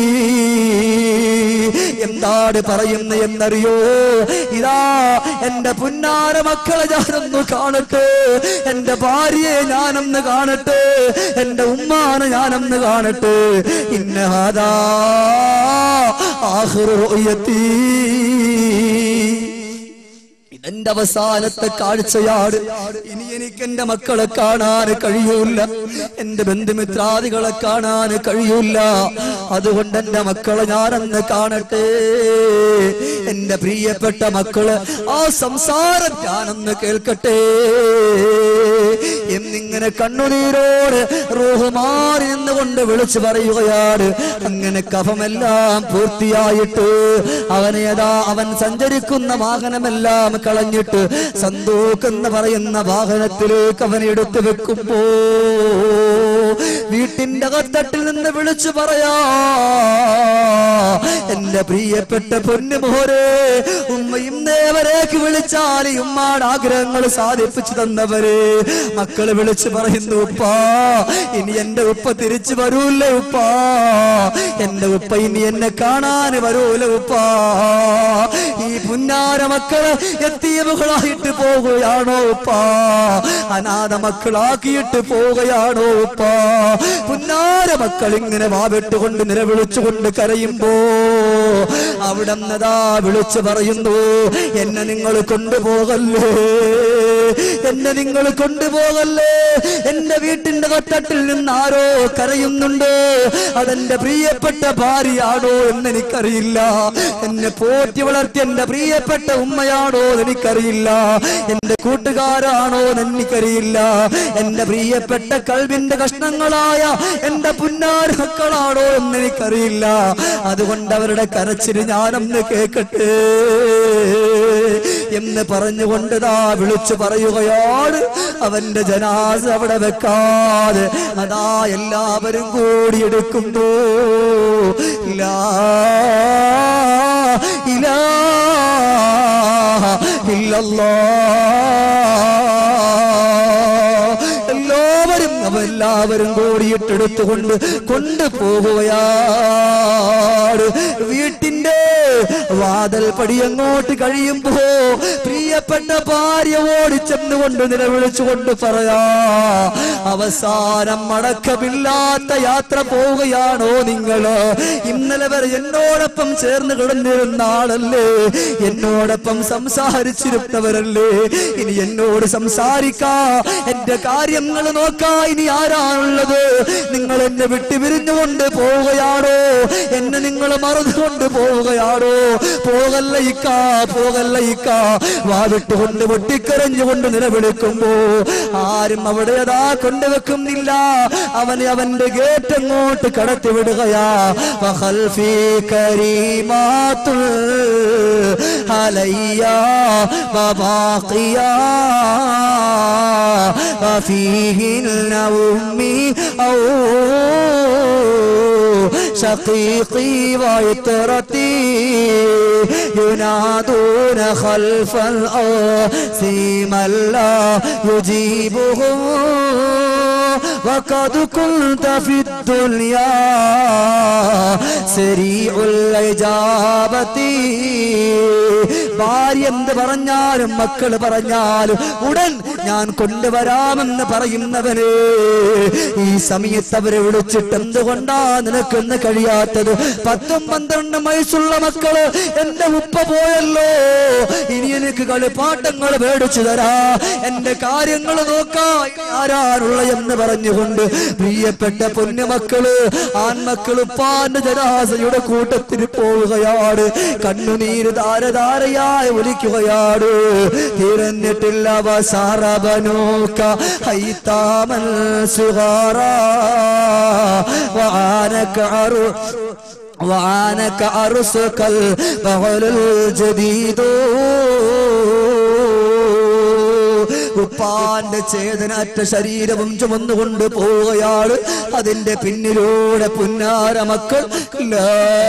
എന്താണ് പറയുന്നത് എന്നറിയോ ഇതാ എന്റെ പുന്നാര മക്കളെ ഞാനൊന്ന് കാണട്ടെ എന്റെ ഭാര്യയെ ഞാനൊന്ന് കാണട്ടെ എന്റെ ഉമ്മാനെ ഞാനൊന്ന് കാണട്ടെ ഇന്നഹാദാ ആഖിറു റുയതി ഇതെന്റെ അവസാനത്തെ കാഴ്ചയാണ് ഇനി എനിക്ക് എന്റെ മക്കളെ കാണാൻ കഴിയൂല എന്റെ ബന്ധുമിത്രാദികളെ കാണാൻ കഴിയൂല അതുകൊണ്ട് എന്റെ മക്കളെ ഞാനന്ന് കാണട്ടെ എന്റെ പ്രിയപ്പെട്ട മക്കള് ആ സംസാരം ഞാനൊന്ന് കേൾക്കട്ടെ എന്നിങ്ങനെ കണ്ണുനീരോട് റൂഹ് മാറി നിന്നുകൊണ്ട് വിളിച്ചു പറയുകയാണ് അങ്ങനെ കഫമെല്ലാം പൂർത്തിയായിട്ട് അവനെ അതാ അവൻ സഞ്ചരിക്കുന്ന വാഹനമെല്ലാം കളഞ്ഞിട്ട് സന്തൂക്ക് എന്ന് പറയുന്ന വാഹനത്തിലേക്ക് അവൻ എടുത്തു വെക്കുമ്പോ വീട്ടിന്റെ അകത്തട്ടിൽ നിന്ന് വിളിച്ചു പറയാ എന്റെ പ്രിയപ്പെട്ട പൊന്നുമോരെ ഉമ്മയും ദേവരേക്ക് വിളിച്ചാൽ ഈ ഉമ്മാടെ ആഗ്രഹങ്ങൾ സാധിപ്പിച്ചു തന്നവര് മക്കള് വിളിച്ചു പറയുന്നു ഉപ്പാ ഇനി എന്റെ ഉപ്പ തിരിച്ചു വരൂല്ലേ ഉപ്പാ എന്റെ ഉപ്പ ഇനി എന്നെ കാണാൻ വരൂല ഉപ്പാ ഈ പുന്നാര മക്കള് എത്തിയവുകളായിട്ട് പോകുകയാണോ ഉപ്പാ അനാഥ മക്കളാക്കിയിട്ട് പോവുകയാണോ ഉപ്പാ പുന്നാര മക്കൾ ഇങ്ങനെ വാവിട്ടുകൊണ്ട് നിലവിളിച്ചുകൊണ്ട് കരയുമ്പോ അവിടെ നിന്നതാ വിളിച്ചു പറയുന്നു എന്നെ നിങ്ങൾ കൊണ്ടുപോകല്ലേ എന്നെ നിങ്ങൾ കൊണ്ടുപോകല്ലേ എന്റെ വീട്ടിന്റെ തൊട്ടട്ടിൽ നിന്ന് ആരോ കരയുന്നുണ്ട് അതെന്റെ പ്രിയപ്പെട്ട ഭാര്യയാണോ എന്ന് എനിക്കറിയില്ല എന്നെ പോറ്റി വളർത്തിയ എന്റെ പ്രിയപ്പെട്ട ഉമ്മയാണോ എന്ന് എനിക്കറിയില്ല എന്റെ കൂട്ടുകാരാണോ എന്ന് എനിക്കറിയില്ല എന്റെ പ്രിയപ്പെട്ട കൽവിന്റെ കഷ്ണങ്ങളായ എന്റെ പുന്നാര മക്കളാണോ എന്ന് എനിക്കറിയില്ല അതുകൊണ്ട് അവരുടെ കരച്ചില് ഞാനൊന്ന് കേക്കട്ടെ എന്ന് പറഞ്ഞുകൊണ്ട് ദാ വിളിച്ചു പറയുകയാണ് അവന്റെ ജനാസ അവിടെ വെക്കാതെ അതാ എല്ലാവരും കൂടി എടുക്കുന്നു ഇലാ ഇലാ ഇല്ലല്ലാ എല്ലാവരും അവരെല്ലാവരും കൂടിയിട്ടെടുത്തുകൊണ്ട് കൊണ്ടുപോകുകയാണ് വീട്ടിന്റെ വാതൽ പടി അങ്ങോട്ട് കഴിയുമ്പോ പ്രിയപ്പെട്ട ഭാര്യ ഓടിച്ചെന്നുകൊണ്ട് നിലവിളിച്ചുകൊണ്ട് പറയാ അവസാനം മടക്കമില്ലാത്ത യാത്ര പോവുകയാണോ നിങ്ങള് ഇന്നലെ വരെ എന്നോടൊപ്പം ചേർന്ന് കിടന്നിരുന്ന ആളല്ലേ എന്നോടൊപ്പം സംസാരിച്ചിരുന്നവരല്ലേ ഇനി എന്നോട് സംസാരിക്കാ എന്റെ കാര്യങ്ങൾ നോക്കാ ഇനി ആരാണുള്ളത് നിങ്ങൾ എന്നെ വിട്ടു പിരിഞ്ഞുകൊണ്ട് പോവുകയാണോ എന്നെ നിങ്ങൾ മറന്നുകൊണ്ട് പോവുകയാണോ പോകല്ല ഇക്ക പോകല്ല ഇക്ക വാവിട്ടുകൊണ്ട് പൊട്ടിക്കരഞ്ഞുകൊണ്ട് നിലവിളിക്കുമ്പോ ആരും അവിടെ അതാ കൊണ്ടുവെക്കുന്നില്ല അവന് അവന്റെ ഗേറ്റ് അങ്ങോട്ട് കടത്തി വിടുകയാ വഖൽഫി കരീമാത്തുൽ അലയ്യ വബാഖിയാ وفيهن أمي أو شقيقي وعطرتي ينادون خلف الأرسيم لا يجيبهم وقد كنت في الدنيا سريع الإجابة ഭാര്യ എന്ത് പറഞ്ഞാലും മക്കൾ പറഞ്ഞാലും ഉടൻ ഞാൻ കൊണ്ടുവരാമെന്ന് പറയുന്നവന് ഈ സമയത്ത് അവരെ വിളിച്ചിട്ട് എന്തുകൊണ്ടാ നിനക്കൊന്ന് കഴിയാത്തത് പത്തും പന്ത്രണ്ടും വയസ്സുള്ള മക്കള് എന്റെ ഉപ്പ പോയല്ലോ ഇനി എനിക്ക് കളിപ്പാട്ടങ്ങൾ മേടിച്ചു തരാ എന്റെ കാര്യങ്ങൾ നോക്കാ ആരാനുള്ള എന്ന് പറഞ്ഞുകൊണ്ട് പ്രിയപ്പെട്ട പൊന്നുമക്കള് ആൺമക്കള് ഉപ്പാന്റെ ജനാസയുടെ കൂട്ടത്തിന് പോവുകയാണ് കണ്ണുനീര് ധാരധാരയായി ഒലിക്കുകയാണ് തിരഞ്ഞിട്ടില്ല വസാറബനോക്ക ഹൈത്താമൽ സുഹാറ وعانك عرو وعانك عرسك البغل الجديد ഉപ്പാന്റെ ചേതനറ്റ ശരീരവും ചുമന്നുകൊണ്ട് പോവുകയാണ് അതിന്റെ പിന്നിലൂടെ പുന്നാര മക്കൾ ലാ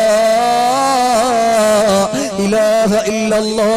ഇലാഹ ഇല്ലല്ലാ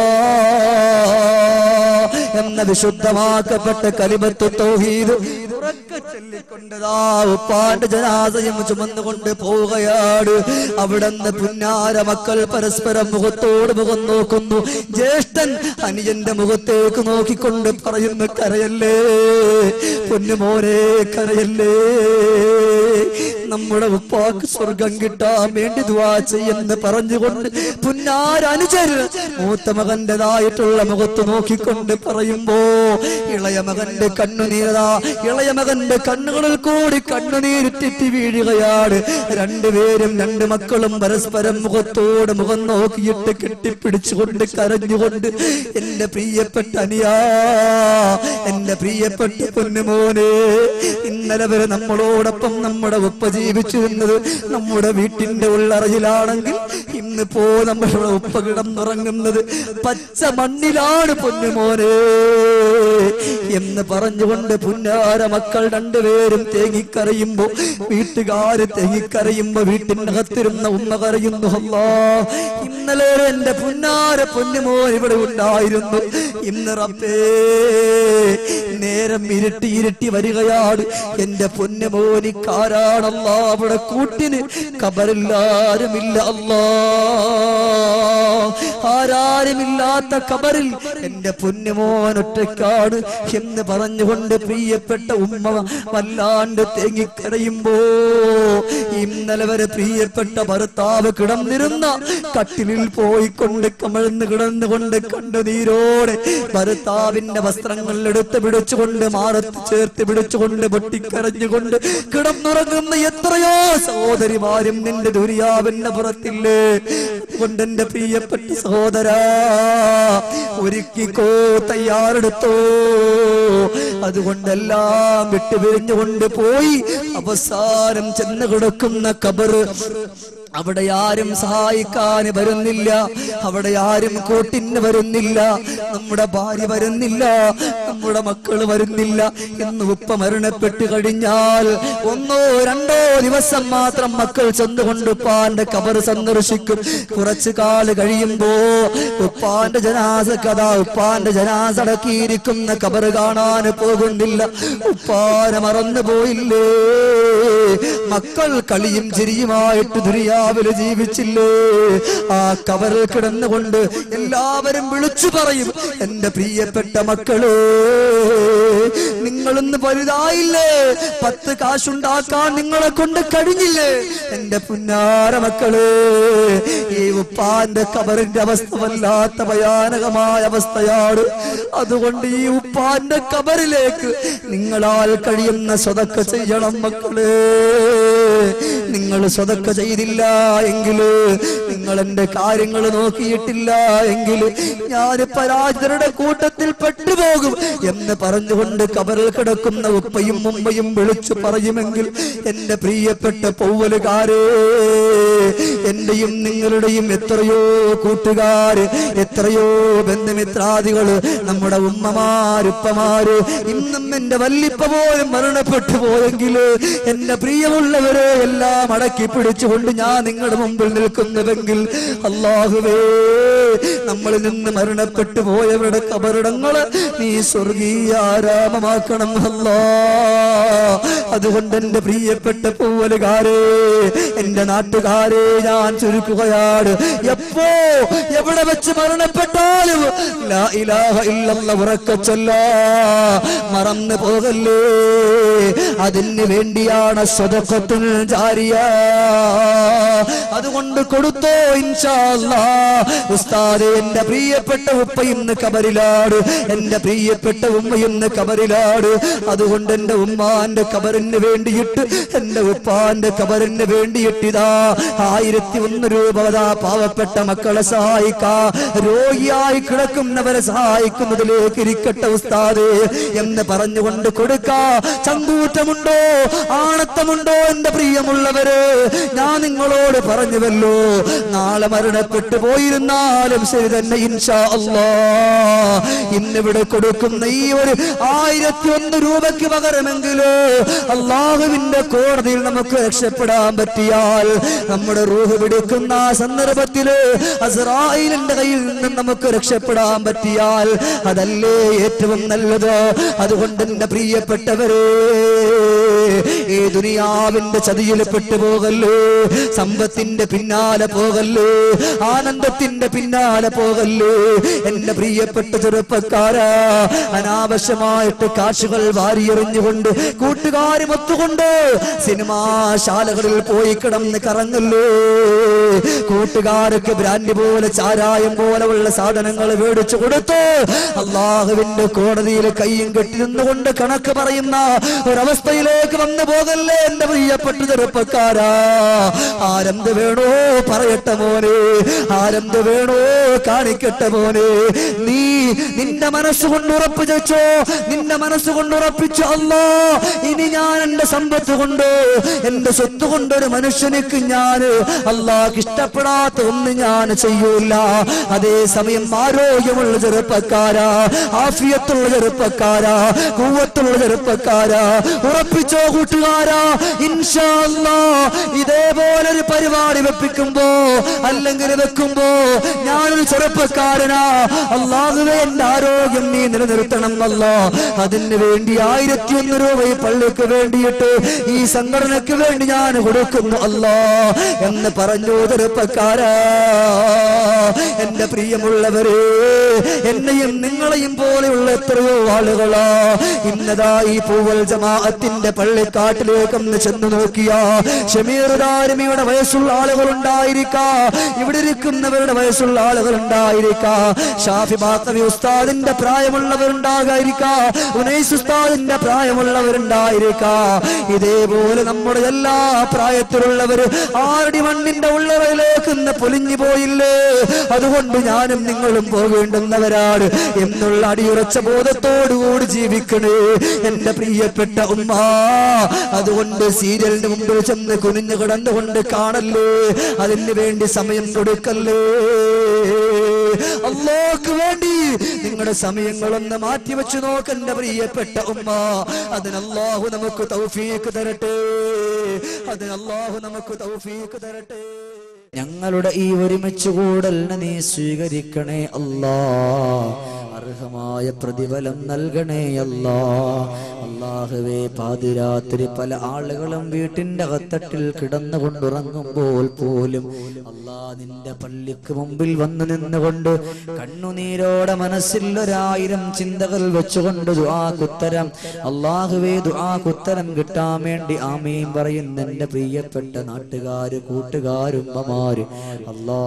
എന്ന വിശുദ്ധമാക്കപ്പെട്ട കലിമത്ത് തൗഹീദ് ഉറക്കെ ചൊല്ലിക്കൊണ്ടതാ ഉപ്പാന്റെ ജനാസയും ചുമന്നുകൊണ്ട് പോവുകയാണ് അവിടുന്ന് പുന്നാര മക്കൾ പരസ്പരം മുഖത്തോട് മുഖം നോക്കുന്നു ജ്യേഷ്ഠൻ അനിയന്റെ മുഖത്തേക്ക് നോക്കിക്കൊണ്ട് പറയുന്നു കരയല്ലേ പൊന്നുമോനെ കരയല്ലേ നമ്മുടെ ഉപ്പാക്ക് സ്വർഗം കിട്ടാൻ വേണ്ടി ദുവാ ചെയ്യുന്ന പറഞ്ഞുകൊണ്ട് പുന്നാരനുചര് മൂത്ത മകന്റേതായിട്ടുള്ള മുഖത്ത് നോക്കിക്കൊണ്ട് പറയുമ്പോ ഇളയ മകന്റെ കണ്ണുനീരതാ ഇളയ മകൻ കൊണ്ട് കണ്ണുകളിൽ കൂടി കണ്ണുനീരിറ്റിറ്റ് വീഴുകയാണ് രണ്ടുപേരും രണ്ട് മക്കളും പരസ്പരം മുഖത്തോട് മുഖം നോക്കിയിട്ട് കെട്ടിപ്പിടിച്ചുകൊണ്ട് കരഞ്ഞുകൊണ്ട് എന്റെ പ്രിയപ്പെട്ട അനിയാ എന്റെ പ്രിയപ്പെട്ട പൊന്നുമോനെ ഇന്നലെ വരെ നമ്മളോടൊപ്പം നമ്മുടെ ഉപ്പ ജീവിച്ചിരുന്നത് നമ്മുടെ വീട്ടിന്റെ ഉള്ളറയിലാണെങ്കിൽ ഇന്നിപ്പോ നമ്മുടെ ഉപ്പ കിടന്നുറങ്ങുന്നത് പച്ച മണ്ണിലാണ് പൊന്നുമോനെ എന്ന് പറഞ്ഞുകൊണ്ട് പുന്നാര മക്കൾ രണ്ടുപേരും തേങ്ങിക്കരയുമ്പോ വീട്ടുകാര് തേങ്ങിക്കരയുമ്പോ വീട്ടിനകത്തിരുന്ന ഉമ്മ കരയുന്നു അല്ലാ ഇന്നലെ എന്റെ പുന്നാര പൊന്നുമോൻ ഇവിടെ ഉണ്ടായിരുന്നു ഇന്ന് റബ്ബേ നേരം ഇരുട്ടി ഇരുട്ടി വരികയാണ് എന്റെ പൊന്നുമോനിക്കാരാണല്ല അവിടെ കൂട്ടിന് കബറില്ലാരുമില്ല അല്ലാ ആരാരുമില്ലാത്ത കബറിൽ എന്റെ പൊന്നുമോൻ ഒറ്റയ്ക്കാണ് എന്ന് പറഞ്ഞുകൊണ്ട് പ്രിയപ്പെട്ട ഉമ്മ വല്ലാണ്ട് തേങ്ങിക്കരയുമ്പോ ഇന്നലെ വരെ പ്രിയപ്പെട്ട ഭർത്താവ് കിടന്നിരുന്ന കട്ടിലിൽ പോയിക്കൊണ്ട് കമഴ്ന്ന് കിടന്നുകൊണ്ട് കണ്ണുനീരോടെ ഭർത്താവിന്റെ വസ്ത്രങ്ങൾ എടുത്ത് പിടിച്ചുകൊണ്ട് മാറത്ത് ചേർത്ത് പിടിച്ചുകൊണ്ട് പൊട്ടിക്കരഞ്ഞുകൊണ്ട് കിടന്നുറങ്ങുന്ന എത്രയോ സഹോദരിമാരും നിന്റെ ദുരിയാവിന്റെ പുറത്തില്ലേ കൊണ്ട് എന്റെ പ്രിയപ്പെട്ട സഹോദരാ ഒരുക്കിക്കോ തയ്യാറെടുത്തോ അതുകൊണ്ടെല്ലാം വിട്ടുപിരിഞ്ഞുകൊണ്ട് പോയി അവസാനം ചെന്ന് കിടക്കുന്ന കബറ് അവിടെ ആരും സഹായിക്കാൻ വരുന്നില്ല അവിടെ ആരും കൂട്ടിന് വരുന്നില്ല നമ്മുടെ ഭാര്യ വരുന്നില്ല നമ്മുടെ മക്കൾ വരുന്നില്ല എന്ന് ഉപ്പ മരണപ്പെട്ട് കഴിഞ്ഞാൽ ഒന്നോ രണ്ടോ ദിവസം മാത്രം മക്കൾ ചെന്നുകൊണ്ട് ഉപ്പാന്റെ കബർ സന്ദർശിക്കും കുറച്ചു കാല് കഴിയുമ്പോ ഉപ്പാന്റെ ജനാസ കഥ ഉപ്പാന്റെ ജനാസ അടക്കിയിരിക്കുന്ന കബർ കാണാൻ പോകുന്നില്ല ഉപ്പാനെ മറന്നു പോയില്ലേ മക്കൾ കളിയും ചിരിയുമായിട്ട് ദുരിയാവില് ജീവിച്ചില്ലേ ആ കവറിൽ കിടന്നുകൊണ്ട് എല്ലാവരും വിളിച്ചു പറയും എന്റെ പ്രിയപ്പെട്ട മക്കള് നിങ്ങളിന്ന് വലുതായില്ലേ പത്ത് കാശുണ്ടാക്കാൻ നിങ്ങളെ കൊണ്ട് കഴിഞ്ഞില്ലേ എന്റെ പുന്നാര മക്കള് ഈ ഉപ്പാന്റെ കബറിന്റെ അവസ്ഥ വല്ലാത്ത ഭയാനകമായ അവസ്ഥയാണ് അതുകൊണ്ട് ഈ ഉപ്പാന്റെ കബറിലേക്ക് നിങ്ങളാൽ കഴിയുന്ന സ്വതക്ക ചെയ്യണം മക്കള് നിങ്ങൾ സ്വതക്ക ചെയ്തില്ല എങ്കിൽ നിങ്ങൾ എന്റെ കാര്യങ്ങൾ നോക്കിയിട്ടില്ല എങ്കിൽ ഞാൻ പരാജിതരുടെ കൂട്ടത്തിൽ പെട്ടുപോകും എന്ന് പറഞ്ഞുകൊണ്ട് കബറിൽ കിടക്കുന്ന ഉപ്പയും മുമ്പയും വിളിച്ചു പറയുമെങ്കിൽ എന്റെ പ്രിയപ്പെട്ട പൗവലുകാരേ എന്റെയും നിങ്ങളുടെയും എത്രയോ കൂട്ടുകാര് എത്രയോ ബന്ധുമിത്രാദികള് നമ്മുടെ ഉമ്മമാരുപ്പമാര് ഇന്നും എന്റെ വല്ലിപ്പ പോലും മരണപ്പെട്ടു പോയെങ്കിൽ എന്റെ പ്രിയമുള്ളവരെ എല്ലാം അടക്കി പിടിച്ചുകൊണ്ട് ഞാൻ നിങ്ങളുടെ മുമ്പിൽ നിൽക്കുന്നുവെങ്കിൽ അള്ളാഹുവേ നമ്മളിൽ നിന്ന് മരണപ്പെട്ടു പോയവരുടെ കബറിടങ്ങള് നീ സ്വർഗീയാരാമമാക്കണം അല്ലാ അതുകൊണ്ട് എന്റെ പ്രിയപ്പെട്ട പൂവലുകാരെ എന്റെ നാട്ടുകാരെ ഞാൻ ചുരുക്കുകയാണ് എപ്പോ എവിടെ വെച്ച് മരണപ്പെട്ടാലും ലാ ഇലാഹ ഇല്ലല്ല ഉറക്കച്ചൊല്ല മറന്നു പോകല്ലേ അതിന് വേണ്ടിയാണ് സ്വതക്കത്തുൽ ജാരിയ അതുകൊണ്ട് കൊടുത്തോ ഇൻഷാല്ലാ ഉസ്താദ് എന്റെ പ്രിയപ്പെട്ട ഉപ്പ ഇന്ന് കബറിലാണ് എന്റെ പ്രിയപ്പെട്ട ഉമ്മ ഇന്ന് കബറിലാണ് അതുകൊണ്ട് എന്റെ ഉമ്മാന്റെ കബറിന് വേണ്ടിയിട്ട് എന്റെ ഉപ്പാന്റെ കബറിന് വേണ്ടിയിട്ടിതാ ആയിരത്തി ഒന്ന് രൂപ അതാ പാവപ്പെട്ട മക്കളെ സഹായിക്കാ രോഗിയായി കിടക്കുന്നവരെ സഹായിക്കുന്നതിലേക്ക് ഇരിക്കട്ടെ ഉസ്താദ് എന്ന് പറഞ്ഞുകൊണ്ട് കൊടുക്കാ ചങ്കൂറ്റമുണ്ടോ ആണത്തമുണ്ടോ എന്റെ പ്രിയമുള്ളവര് ഞാൻ നിങ്ങളോട് പറഞ്ഞുവല്ലോ നാളെ മരണപ്പെട്ടു പോയിരുന്നാലും ശരി തന്നെ ഇൻഷാ അല്ലാ ഇന്നിവിടെ കൊടുക്കുന്ന ഈ ഒരു ആയിരത്തി ഒന്ന് രൂപയ്ക്ക് പകരമെങ്കിലോ അള്ളാഹുവിന്റെ കോടതിയിൽ നമുക്ക് രക്ഷപ്പെടാൻ പറ്റിയാൽ നമ്മുടെ റൂഹ് പിടിക്കുന്ന ആ സന്ദർഭത്തില് അസ്രായിലിന്റെ കയ്യിൽ നിന്നും നമുക്ക് രക്ഷപ്പെടാൻ പറ്റിയാൽ അതല്ലേ ഏറ്റവും നല്ലത് അതുകൊണ്ട് എന്റെ പ്രിയപ്പെട്ടവരെ ഈ ദുനിയാവിന്റെ ചതിയിൽ പെട്ടുപോകല്ലേ സമ്പത്തിന്റെ പിന്നാലെ പോകല്ലേ ആനന്ദത്തിന്റെ പിന്നാലെ പോകല്ലേ എന്റെ പ്രിയപ്പെട്ട ചെറുപ്പക്കാരാ അനാവശ്യമായിട്ട് കാശുകൾ വാരിയെറിഞ്ഞുകൊണ്ട് കൂട്ടുകാരും ഒത്തുകൊണ്ട് സിനിമാശാലകളിൽ പോയി കിടന്ന് കറങ്ങല്ലേ കൂട്ടുകാർക്ക് ബ്രാൻഡ് പോലെ ചാരായം പോലെ ഉള്ള സാധനങ്ങൾ മേടിച്ചു കൊടുത്തു അള്ളാഹുവിന്റെ കോടതിയിൽ കയ്യും കെട്ടി നിന്നുകൊണ്ട് കണക്ക് പറയുന്ന ഒരവസ്ഥയിലേക്ക് വന്നു പോകല്ലേ എന്റെ പ്രിയപ്പെട്ട ചെറുപ്പക്കാരാ ആരെന്ത് വേണോ പറയട്ടെ മോനെ ആരെന്ത് വേണോ കാണിക്കട്ടെ മോനെ നീ നിന്റെ മനസ്സുകൊണ്ട് ഉറപ്പിച്ചോ നിന്റെ മനസ്സുകൊണ്ട് ഉറപ്പിച്ചു അല്ലോ ഇനി ഞാൻ എന്റെ സമ്പത്ത് കൊണ്ട് എന്റെ സ്വത്ത് കൊണ്ട് ഒരു മനുഷ്യനിക്ക് ഞാൻ അള്ളാഹ് ഇഷ്ടപ്പെടാത്ത ഒന്നും ഞാൻ ചെയ്യൂല അതേസമയം ആരോഗ്യമുള്ള ചെറുപ്പക്കാരാ ആഫിയത്തുള്ള ചെറുപ്പക്കാരാ കൂവത്തുള്ള ചെറുപ്പക്കാരാ ഉറപ്പിച്ചോ കൂട്ടുകാരാ ഇൻഷാ അല്ലാ ഇതേപോലെ ഒരു പരിപാടി വെപ്പിക്കുമ്പോ അല്ലെങ്കിൽ വെക്കുമ്പോ ഞാനൊരു ചെറുപ്പക്കാരനാ അള്ളാഹുവേ എന്റെ ആരോഗ്യം നീ നിലനിർത്തണം അല്ലോ അതിന് വേണ്ടി ആയിരത്തി ഒന്ന് രൂപ ഈ പള്ളിക്ക് വേണ്ടിയിട്ട് ഈ സംഘടനയ്ക്ക് വേണ്ടി ഞാൻ കൊടുക്കുന്നു അല്ലോ എന്ന് പറഞ്ഞു ചെറുപ്പക്കാരാ എന്റെ പ്രിയമുള്ളവരെ എന്നെയും നിങ്ങളെയും പോലെയുള്ള എത്രയോ ആളുകളാ ഇന്നതാ ഈ പൂവൽ ജമാഅത്തിന്റെ പള്ളിക്കാട്ടിലേക്കൊന്ന് ചെന്ന് നോക്കിയ ഷമീറുദാരമിയുടെ വയസ്സുള്ള ആളുകൾ ഉണ്ടായിരിക്കാ ഇവിടെ ഇരിക്കുന്നവരുടെ വയസ്സുള്ള ആളുകൾ ഉണ്ടായിരിക്കാ ഷാഫി ബാക്കവി ഉസ്താദിന്റെ പ്രായമുള്ളവരുണ്ടാകാതിരിക്കാ ഉനൈസ് ഉസ്താദിന്റെ പ്രായമുള്ളവരുണ്ടായിരിക്കാ ഇതേപോലെ നമ്മുടെ എല്ലാ പ്രായത്തിലുള്ളവര് ആറടി മണ്ണിന്റെ ഉള്ളറയിലേക്ക് ഇന്ന് പൊലിഞ്ഞു പോയില്ലേ അതുകൊണ്ട് ഞാനും നിങ്ങളും പോകേണ്ടുന്നവരാണ് എന്നുള്ള അടിയുറച്ച ബോധത്തോടുകൂടി ജീവിക്കണേ എന്റെ പ്രിയപ്പെട്ട ഉമ്മ അതുകൊണ്ട് സീരിയലിന് മുമ്പിൽ ചെന്ന് കുനിഞ്ഞു കിടന്നുകൊണ്ട് കാണല്ലേ അതിന് വേണ്ടി സമയം കൊടുക്കല്ലേ അള്ളാഹ്ക്ക് വേണ്ടി നിങ്ങളുടെ സമയങ്ങളൊന്ന് മാറ്റിവെച്ച് നോക്കെന്റെ പ്രിയപ്പെട്ട ഉമ്മ അതിന് അള്ളാഹു നമുക്ക് തൗഫീക്ക് തരട്ടെ അതിന് അള്ളാഹു നമുക്ക് തൗഫീക്ക് തരട്ടെ ഞങ്ങളുടെ ഈ ഒരുമിച്ച് കൂടലിനെ നീ സ്വീകരിക്കണേ അല്ലാ അർഹമായ പ്രതിഫലം നൽകണേ അല്ലാ അള്ളാഹുവേ പാതിരാത്രി പല ആളുകളും വീട്ടിന്റെ അകത്തട്ടിൽ കിടന്നുകൊണ്ടുറങ്ങുമ്പോൾ പോലും അല്ലാ നിന്റെ പള്ളിക്ക് മുമ്പിൽ വന്നു നിന്നുകൊണ്ട് കണ്ണുനീരോടെ മനസ്സിൽ ഒരായിരം ചിന്തകൾ വെച്ചുകൊണ്ട് ദുആക്കുത്തരം അള്ളാഹുവേ ദുആക്കുത്തരം കിട്ടാൻ വേണ്ടി ആമീൻ പറയുന്ന എന്റെ പ്രിയപ്പെട്ട നാട്ടുകാര് കൂട്ടുകാരുമ്മമാര് അല്ലാ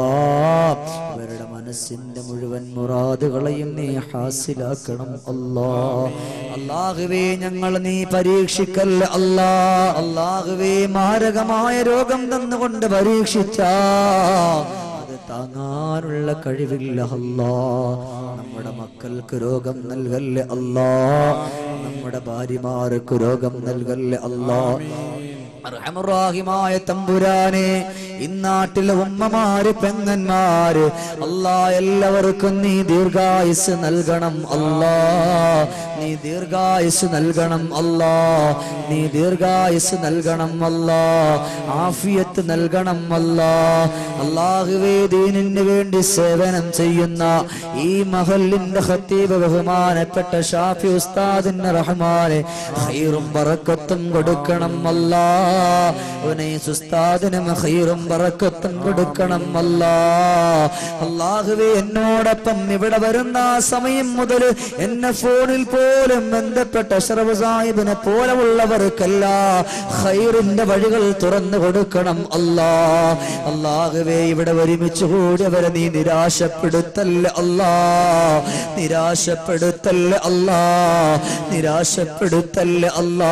അവരുടെ മനസ്സിന്റെ മുഴുവൻ മുറാദുകളെയും നീ ഹാസിലാക്കണം അല്ലാ അള്ളാഹുവേ ഞങ്ങൾ നീ പരീക്ഷിക്കല്ല അല്ലാ അള്ളാഹുവേ മാരകമായ രോഗം തന്നുകൊണ്ട് പരീക്ഷിച്ച അത് താങ്ങാനുള്ള കഴിവില്ല അല്ലാ നമ്മുടെ മക്കൾക്ക് രോഗം നൽകല്ലേ അല്ലാ നമ്മുടെ ഭാര്യമാർക്ക് രോഗം നൽകല്ലേ അല്ലാ അർഹമുറാഹിമായ തമ്പുരാനെ ഇന്നാട്ടിലെ ഉമ്മമാര് പെങ്ങന്മാര് അല്ലാ എല്ലാവർക്കും നീ ദീർഘായുസ് നൽകണം അല്ലാ നീ ദീർഘായുസ് നൽകണം അല്ലാ നീ ദീർഘായുസ് നൽകണം അല്ലാ ആഫിയത്ത് നൽകണം അല്ലാ അള്ളാഹുവേ ദീനിന് വേണ്ടി സേവനം ചെയ്യുന്ന ഈ മഹലിന്റെ ഖത്തീബ് ബഹുമാനപ്പെട്ട ഷാഫി ഉസ്താദിന്റെ റഹ്മാനെ ഖൈറും ബറക്കത്തും കൊടുക്കണം അല്ലാ ഉനൈസ് ഉസ്താദിനും ഖൈറും ബറക്കത്തും കൊടുക്കണം അല്ലാ അള്ളാഹുവേ എന്നോടൊപ്പം ഇവിടെ വരുന്ന ആ സമയം മുതൽ എന്നെ ഫോണിൽ പോലും ബന്ധപ്പെട്ട അഷ്റഫ് സാഹിബിനെ പോലെയുള്ളവർക്കല്ല ഖൈറിന്റെ വഴികൾ തുറന്നു കൊടുക്കണം അല്ലാ അള്ളാഹുവേ ഇവിടെ ഒരുമിച്ച് കൂടിയവരെ നീ നിരാശപ്പെടുത്തല്ല അല്ലാ നിരാശപ്പെടുത്തല്ല അല്ലാ നിരാശപ്പെടുത്തല്ല അല്ലാ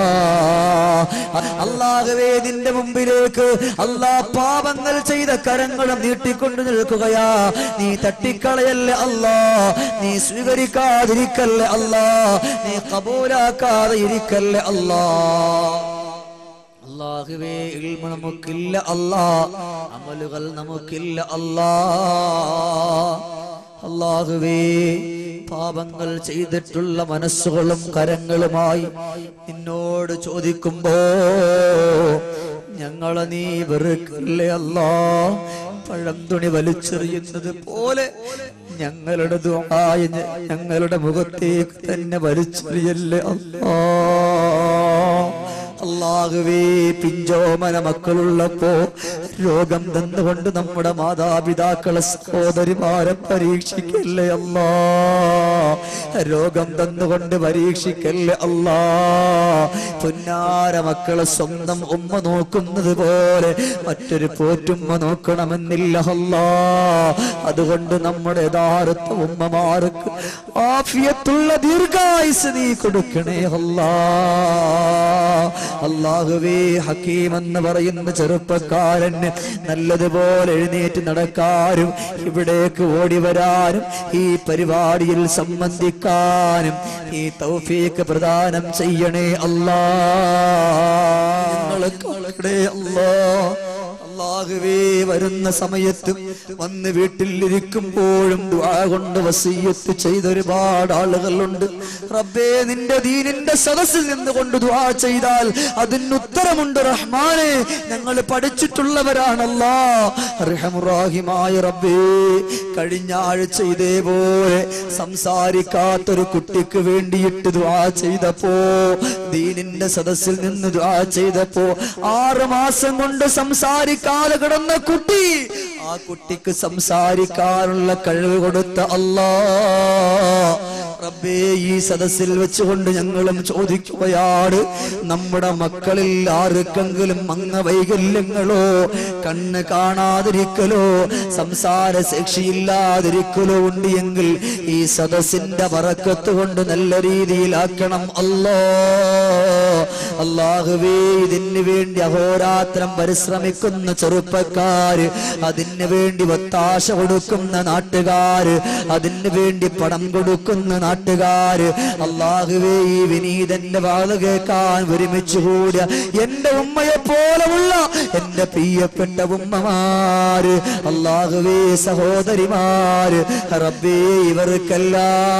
അള്ളാഹുവേ നിന്റെ മുമ്പിലേക്ക് അല്ലാ പാപങ്ങൾ ചെയ്ത കരങ്ങളും നീട്ടിക്കൊണ്ട് നിൽക്കുകയാ നീ തട്ടിക്കളയല്ലേ അല്ലാ നീ സ്വീകരിക്കാതിരിക്കല്ലേ അല്ലാ നീ കബൂലാക്കാതെ ഇരിക്കല്ലേ അല്ലാ അള്ളാഹുവേ ഇൽമ നമുക്കില്ല അല്ലാ അമലുകൾ നമുക്കില്ല അല്ലാ അള്ളാഹുവേ പാപങ്ങൾ ചെയ്തിട്ടുള്ള മനസ്സുകളും കരങ്ങളുമായി നിന്നോട് ചോദിക്കുമ്പോ ഞങ്ങളെ നീ വെറുക്കല്ലേ അല്ലാ പഴം തുണി വലിച്ചെറിയുന്നത് പോലെ ഞങ്ങളുടെ ദുആയ ഞങ്ങളുടെ മുഖത്തേക്ക് തന്നെ വലിച്ചെറിയല്ലേ അല്ലാ അള്ളാഹുവേ പിഞ്ചോമന മക്കളുള്ളപ്പോ രോഗം തന്നുകൊണ്ട് നമ്മുടെ മാതാപിതാക്കളെ സഹോദരിമാരെ പരീക്ഷിക്കല്ലേ അല്ലാ രോഗം തന്നുകൊണ്ട് പരീക്ഷിക്കല്ലേ അല്ലാ പുന്നാര മക്കളെ സ്വന്തം ഉമ്മ നോക്കുന്നത് പോലെ മറ്റൊരു പോറ്റുമ്മ നോക്കണമെന്നില്ല അല്ലാ അതുകൊണ്ട് നമ്മുടെ യഥാർത്ഥ ഉമ്മമാർക്ക് ആഫിയത്തുള്ള ദീർഘായുസ് നീ കൊടുക്കണേ അല്ലാ അള്ളാഹുവേ ഹക്കീം എന്ന് പറയുന്ന ചെറുപ്പക്കാരന് നല്ലതുപോലെ എഴുന്നേറ്റ് നടക്കാനും ഇവിടേക്ക് ഓടി വരാനും ഈ പരിപാടിയിൽ സംബന്ധിക്കാനും ഈ തൗഫീക്ക് പ്രദാനം ചെയ്യണേ അല്ലാ ഞങ്ങളെ കാണണേ അല്ലാ അള്ളാഹുവേ വരുന്ന സമയത്തും വന്ന് വീട്ടിൽ ഇരിക്കുമ്പോഴും ദുആ കൊണ്ട് വസീയത്ത് ചെയ്ത ഒരുപാട് ആളുകളുണ്ട് റബ്ബേ നിന്റെ ദീനിന്റെ സദസ്സിൽ നിന്നുകൊണ്ട് ദുആ ചെയ്താൽ അതിന് ഉത്തരമുണ്ട് റഹ്മാനെ ഞങ്ങൾ പഠിച്ചിട്ടുള്ളവരാണല്ലാ റഹമുറാഹിമായ റബ്ബേ കഴിഞ്ഞ ആഴ്ച ഇതേപോലെ സംസാരിക്കാത്തൊരു കുട്ടിക്ക് വേണ്ടിയിട്ട് ദുആ ചെയ്തപ്പോ ദീനിന്റെ സദസ്സിൽ നിന്ന് ദുആ ചെയ്തപ്പോ ആറ് മാസം കൊണ്ട് സംസാരിക്കാതെ കിടന്ന കുട്ടി ആ കുട്ടിക്ക് സംസാരിക്കാനുള്ള കഴിവ് കൊടുത്ത അല്ലാ റബ്ബേ ഈ സദസ്സിൽ വെച്ചുകൊണ്ട് ഞങ്ങളും ചോദിക്കുകയാണ് നമ്മുടെ മക്കളിൽ ആർക്കെങ്കിലും അംഗവൈകല്യങ്ങളോ കണ്ണ് കാണാതിരിക്കലോ സംസാര ശേഷിയില്ലാതിരിക്കലോ ഉണ്ട് എങ്കിൽ ഈ സദസ്സിന്റെ പറക്കത്ത് കൊണ്ട് നല്ല രീതിയിലാക്കണം അല്ലോ അള്ളാഹുവേ ഇതിന് വേണ്ടി അഹോരാത്രം പരിശ്രമിക്കുന്ന ചെറുപ്പക്കാര് അതിന് വേണ്ടി ഒത്താശ കൊടുക്കുന്ന നാട്ടുകാര് അതിന് വേണ്ടി പണം കൊടുക്കുന്ന നാട്ടുകാര് അള്ളാഹുവേ ഈ വിനീതന്റെ വാത കേൾക്കാൻ ഒരുമിച്ച് കൂടിയ എന്റെ ഉമ്മയെ പോലെയുള്ള എന്റെ പ്രിയപ്പെട്ട ഉമ്മമാര് അള്ളാഹുവേ സഹോദരിമാര് റബ്ബേ ഇവർക്കല്ല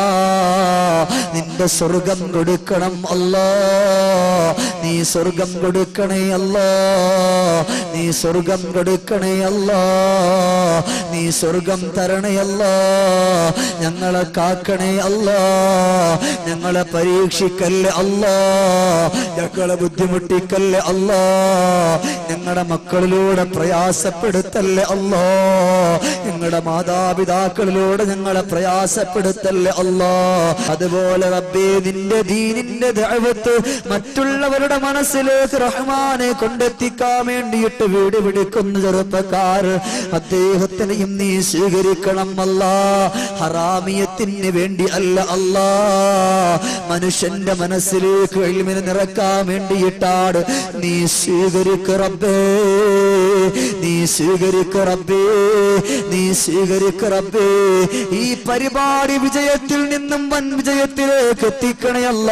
നിന്റെ സ്വർഗം കൊടുക്കണം അല്ലാ നീ സ്വർഗം കൊടുക്കണേ അല്ലാ നീ സ്വർഗം കൊടുക്കണേ അല്ലാ നീ സ്വർഗം തരണേ അല്ലാ ഞങ്ങളെ കാക്കണേ അല്ലാ ഞങ്ങളെ പരീക്ഷിക്കല്ലേ അല്ലാ ഞങ്ങളെ ബുദ്ധിമുട്ടിക്കല്ലേ അല്ലാ ഞങ്ങളുടെ മക്കളിലൂടെ പ്രയാസപ്പെടുത്തല്ലേ അല്ലാ ഞങ്ങളുടെ മാതാപിതാക്കളിലൂടെ ഞങ്ങളെ പ്രയാസപ്പെടുത്തല്ലേ അല്ലാ അതുപോലെ റബ്ബേ നിന്റെ ദീനിന്റെ ദഅവത്ത് മറ്റുള്ളവരുടെ മനസ്സിലേക്ക് റഹ്മാനെ കൊണ്ടെത്തിക്കാൻ വേണ്ടിയിട്ട് വീട് പിടിക്കുന്ന ചെറുപ്പക്കാർ അദ്ദേഹത്തിനെയും നീ സ്വീകരിക്കണം അല്ല ഹറാമിയത്തിന് വേണ്ടി അല്ല അല്ലാ മനുഷ്യന്റെ മനസ്സിലേക്ക് എളിമിന് നിറക്കാൻ വേണ്ടിയിട്ടാണ് നീ സ്വീകരിക്ക റബ്ബേ നീ സ്വീകരിക്ക റബ്ബേ നീ സ്വീകരിക്ക റബ്ബേ ഈ പരിപാടി വിജയത്തിൽ നിന്നും വൻ വിജയത്തിലേക്ക് എത്തിക്കണയല്ല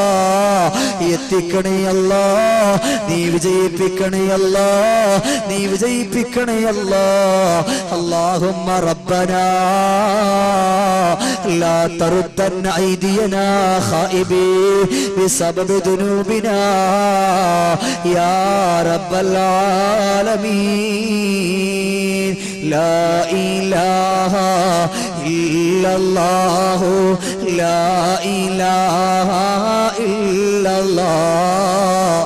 എത്തിക്കണയല്ല നീ വിജയിപ്പിക്കണയല്ല നീ വിജയിപ്പിക്കണയല്ല اللهم ربنا لا تردن أيدينا خائبين بسبب ذنوبنا يا رب العالمين لا إله إلا الله لا إله إلا الله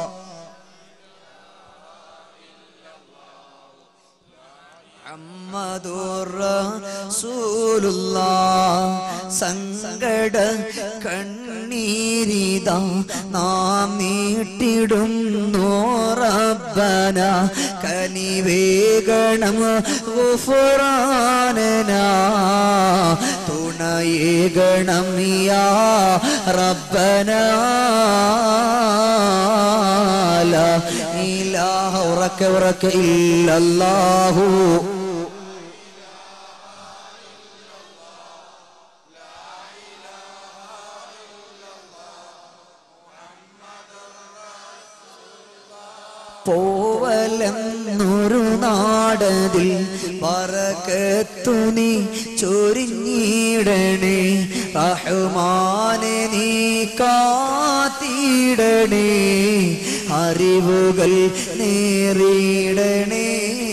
റസൂലുള്ള സങ്കട കണ്ണീരിത നാം നീട്ടിടുന്നു റബ്ബന കനിവേഗണം ഗുഫ്രാനന തുണയേഗണം യാ റബ്ബന ലാ ഇലാഹ ഉറക്ക ഉറക്ക ഇല്ലല്ലാഹു പോവലെന്നൊരു നാടതിൽ പറക്കത്തു നീ ചൊരിഞ്ഞിടണേ റഹ്മാനെ നീ കാത്തിടണേ അറിവുകൾ നേറിയിടണേ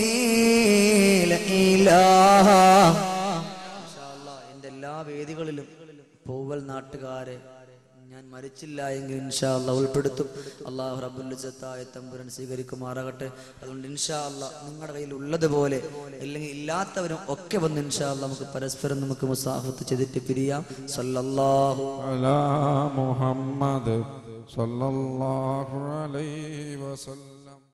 ല ഇലാഹ ഇൻഷാ അല്ലാ, എന്റെ എല്ലാ വേദികളിലും പൂവൽ നാട്ടുകാരെ ഞാൻ മരിച്ചില്ല എങ്കിൽ ഇൻഷാ അല്ല ഉൾപ്പെടുത്തും അള്ളാഹു റബുല്ലത്തായ തമ്പുരൻ സ്വീകരിക്കുമാറാകട്ടെ അതുകൊണ്ട് ഇൻഷാ അല്ല നിങ്ങളുടെ കയ്യിൽ ഉള്ളതുപോലെ അല്ലെങ്കിൽ ഇല്ലാത്തവരും ഒക്കെ വന്ന് ഇൻഷാ അല്ല നമുക്ക് പരസ്പരം നമുക്ക് മുസാഫത്ത് ചെയ്തിട്ട് പിരിയാം സല്ലല്ലാഹു على محمد صلى الله عليه وسلم